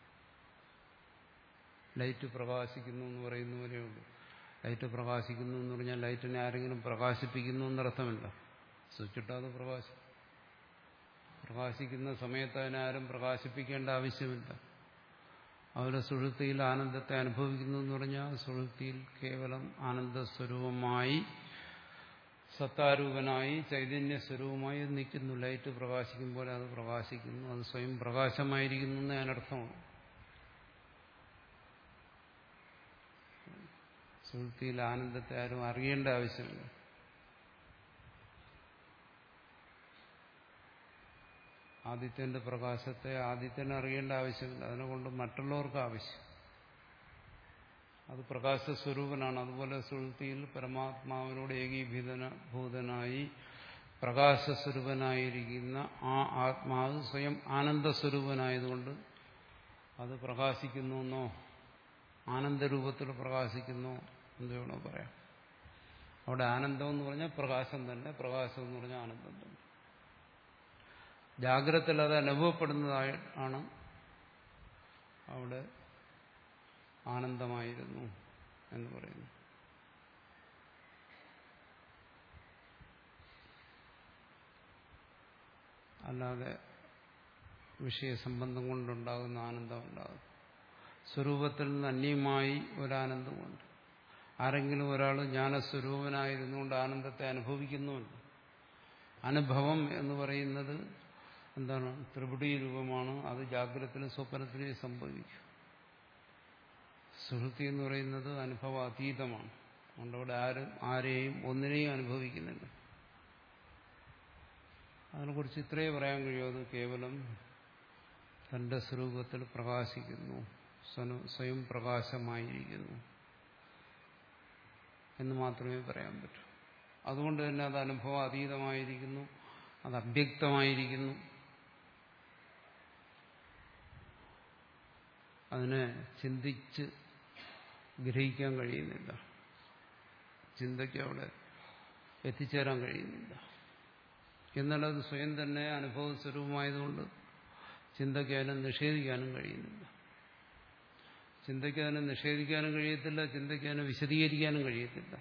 ലൈറ്റ് പ്രകാശിക്കുന്നു എന്ന് പറയുന്ന പോലെ ഉള്ളൂ ലൈറ്റ് പ്രകാശിക്കുന്നു എന്ന് പറഞ്ഞാൽ ലൈറ്റിനെ ആരെങ്കിലും പ്രകാശിപ്പിക്കുന്നു എന്നർത്ഥമില്ല സ്വിച്ചിട്ടാതെ പ്രകാശം പ്രകാശിക്കുന്ന സമയത്ത് അതിനാരും പ്രകാശിപ്പിക്കേണ്ട ആവശ്യമില്ല അവരെ സുഹൃത്തിയിൽ ആനന്ദത്തെ അനുഭവിക്കുന്നു എന്ന് പറഞ്ഞാൽ സുഹൃത്തിയിൽ കേവലം ആനന്ദസ്വരൂപമായി സത്താരൂപനായി ചൈതന്യ സ്വരൂപമായി നിൽക്കുന്നു ലൈറ്റ് പ്രകാശിക്കുമ്പോൾ അത് പ്രകാശിക്കുന്നു അത് സ്വയം പ്രകാശമായിരിക്കുന്നു എന്ന് അതിനർത്ഥമാണ് സുഹൃത്തിയിൽ ആനന്ദത്തെ ആരും അറിയേണ്ട ആവശ്യമില്ല ആദിത്യന്റെ പ്രകാശത്തെ ആദിത്യനെ അറിയേണ്ട ആവശ്യമില്ല അതിനെക്കൊണ്ട് മറ്റുള്ളവർക്ക് ആവശ്യം അത് പ്രകാശസ്വരൂപനാണ് അതുപോലെ സുഹൃത്തിയിൽ പരമാത്മാവിനോട് ഏകീഭൂതന ഭൂതനായി പ്രകാശസ്വരൂപനായിരിക്കുന്ന ആ ആത്മാവ് സ്വയം ആനന്ദസ്വരൂപനായതുകൊണ്ട് അത് പ്രകാശിക്കുന്നു എന്നോ ആനന്ദരൂപത്തിൽ പ്രകാശിക്കുന്നു എന്ന് വേണോ പറയാം അവിടെ ആനന്ദം എന്ന് പറഞ്ഞാൽ പ്രകാശം തന്നെ പ്രകാശം എന്ന് പറഞ്ഞാൽ ആനന്ദം തന്നെ ജാഗ്രതത്തിൽ അത് അനുഭവപ്പെടുന്നതായി ആണ് അവിടെ ആനന്ദമായിരുന്നു എന്ന് പറയുന്നു അല്ലാതെ വിഷയസംബന്ധം കൊണ്ടുണ്ടാകുന്ന ആനന്ദമല്ലാതെ സ്വരൂപത്തിൽ നിന്ന് അന്യമായി ഒരാനന്ദമുണ്ട് ആരെങ്കിലും ഒരാൾ ജ്ഞാനസ്വരൂപനായിരുന്നുകൊണ്ട് ആനന്ദത്തെ അനുഭവിക്കുന്നുമില്ല അനുഭവം എന്ന് പറയുന്നത് എന്താണ് ത്രിപുടി രൂപമാണ് അത് ജാഗ്രതത്തിലും സ്വപ്നത്തിലും സംഭവിക്കും സുഹൃത്തി എന്ന് പറയുന്നത് അനുഭവ അതീതമാണ് അതുകൊണ്ട് അവിടെ ആരും ആരെയും ഒന്നിനെയും അനുഭവിക്കുന്നില്ല അതിനെക്കുറിച്ച് ഇത്രയേ പറയാൻ കഴിയൂ അത് കേവലം തന്റെ സ്വരൂപത്തിൽ പ്രകാശിക്കുന്നു സ്വയം പ്രകാശമായിരിക്കുന്നു എന്ന് മാത്രമേ പറയാൻ പറ്റൂ അതുകൊണ്ട് തന്നെ അത് അനുഭവ അതീതമായിരിക്കുന്നു അത് അവ്യക്തമായിരിക്കുന്നു അതിനെ ചിന്തിച്ച് ഗ്രഹിക്കാൻ കഴിയുന്നില്ല ചിന്തയ്ക്ക് അവിടെ എത്തിച്ചേരാൻ കഴിയുന്നില്ല എന്നാൽ അത് സ്വയം തന്നെ അനുഭവ സ്വരൂപമായതുകൊണ്ട് ചിന്തയ്ക്ക് അതിനെ നിഷേധിക്കാനും കഴിയുന്നില്ല ചിന്തയ്ക്ക് അതിനെ നിഷേധിക്കാനും കഴിയത്തില്ല ചിന്തയ്ക്ക് അതിനെ വിശദീകരിക്കാനും കഴിയത്തില്ല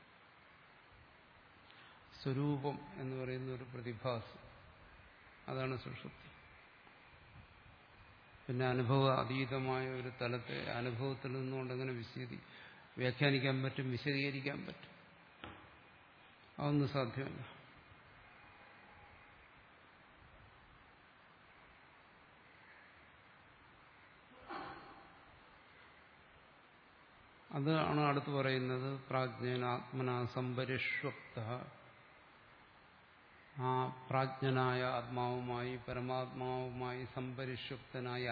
സ്വരൂപം എന്ന് പറയുന്ന ഒരു പ്രതിഭാസം അതാണ് സുഷുപ്തി പിന്നെ അനുഭവ അതീതമായ ഒരു തലത്തെ അനുഭവത്തിൽ നിന്നുകൊണ്ട് എങ്ങനെ വിശദീ വ്യാഖ്യാനിക്കാൻ പറ്റും വിശദീകരിക്കാൻ പറ്റും അതൊന്നും സാധ്യമല്ല അതാണ് അടുത്ത് പറയുന്നത് പ്രാജ്ഞനാത്മന സംപരിഷ്വക്ത ആ പ്രാജ്ഞനായ ആത്മാവുമായി പരമാത്മാവുമായി സംപരിഷ്വക്തനായി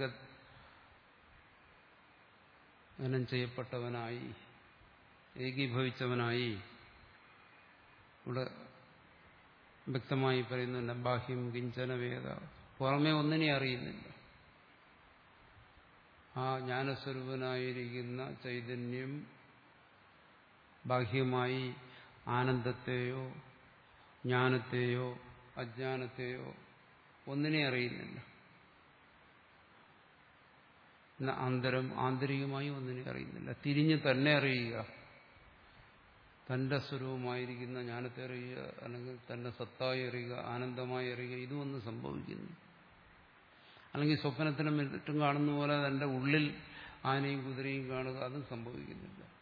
ആലിംഗനം ചെയ്യപ്പെട്ടവനായി ഏകീഭവിച്ചവനായി ഇവിടെ വ്യക്തമായി പറയുന്നുണ്ട് ബാഹ്യം കിഞ്ചന വേദ പുറമേ ഒന്നിനെ അറിയുന്നില്ല ആ ജ്ഞാനസ്വരൂപനായിരിക്കുന്ന ചൈതന്യം ബാഹ്യമായി ആനന്ദത്തെയോ ജ്ഞാനത്തെയോ അജ്ഞാനത്തെയോ ഒന്നിനെ അറിയുന്നില്ല എന്ന അന്തരം ആന്തരികമായി ഒന്നിനെ അറിയുന്നില്ല തിരിഞ്ഞ് തന്നെ അറിയുക തന്റെ സ്വരൂപമായിരിക്കുന്ന ജ്ഞാനത്തെ അറിയുക അല്ലെങ്കിൽ തന്റെ സത്തായി അറിയുക ആനന്ദമായി അറിയുക ഇതും ഒന്നും സംഭവിക്കുന്നു അല്ലെങ്കിൽ സ്വപ്നത്തിനും മറ്റും കാണുന്ന പോലെ തന്റെ ഉള്ളിൽ ആനയും കുതിരയും കാണുക അതും സംഭവിക്കുന്നില്ല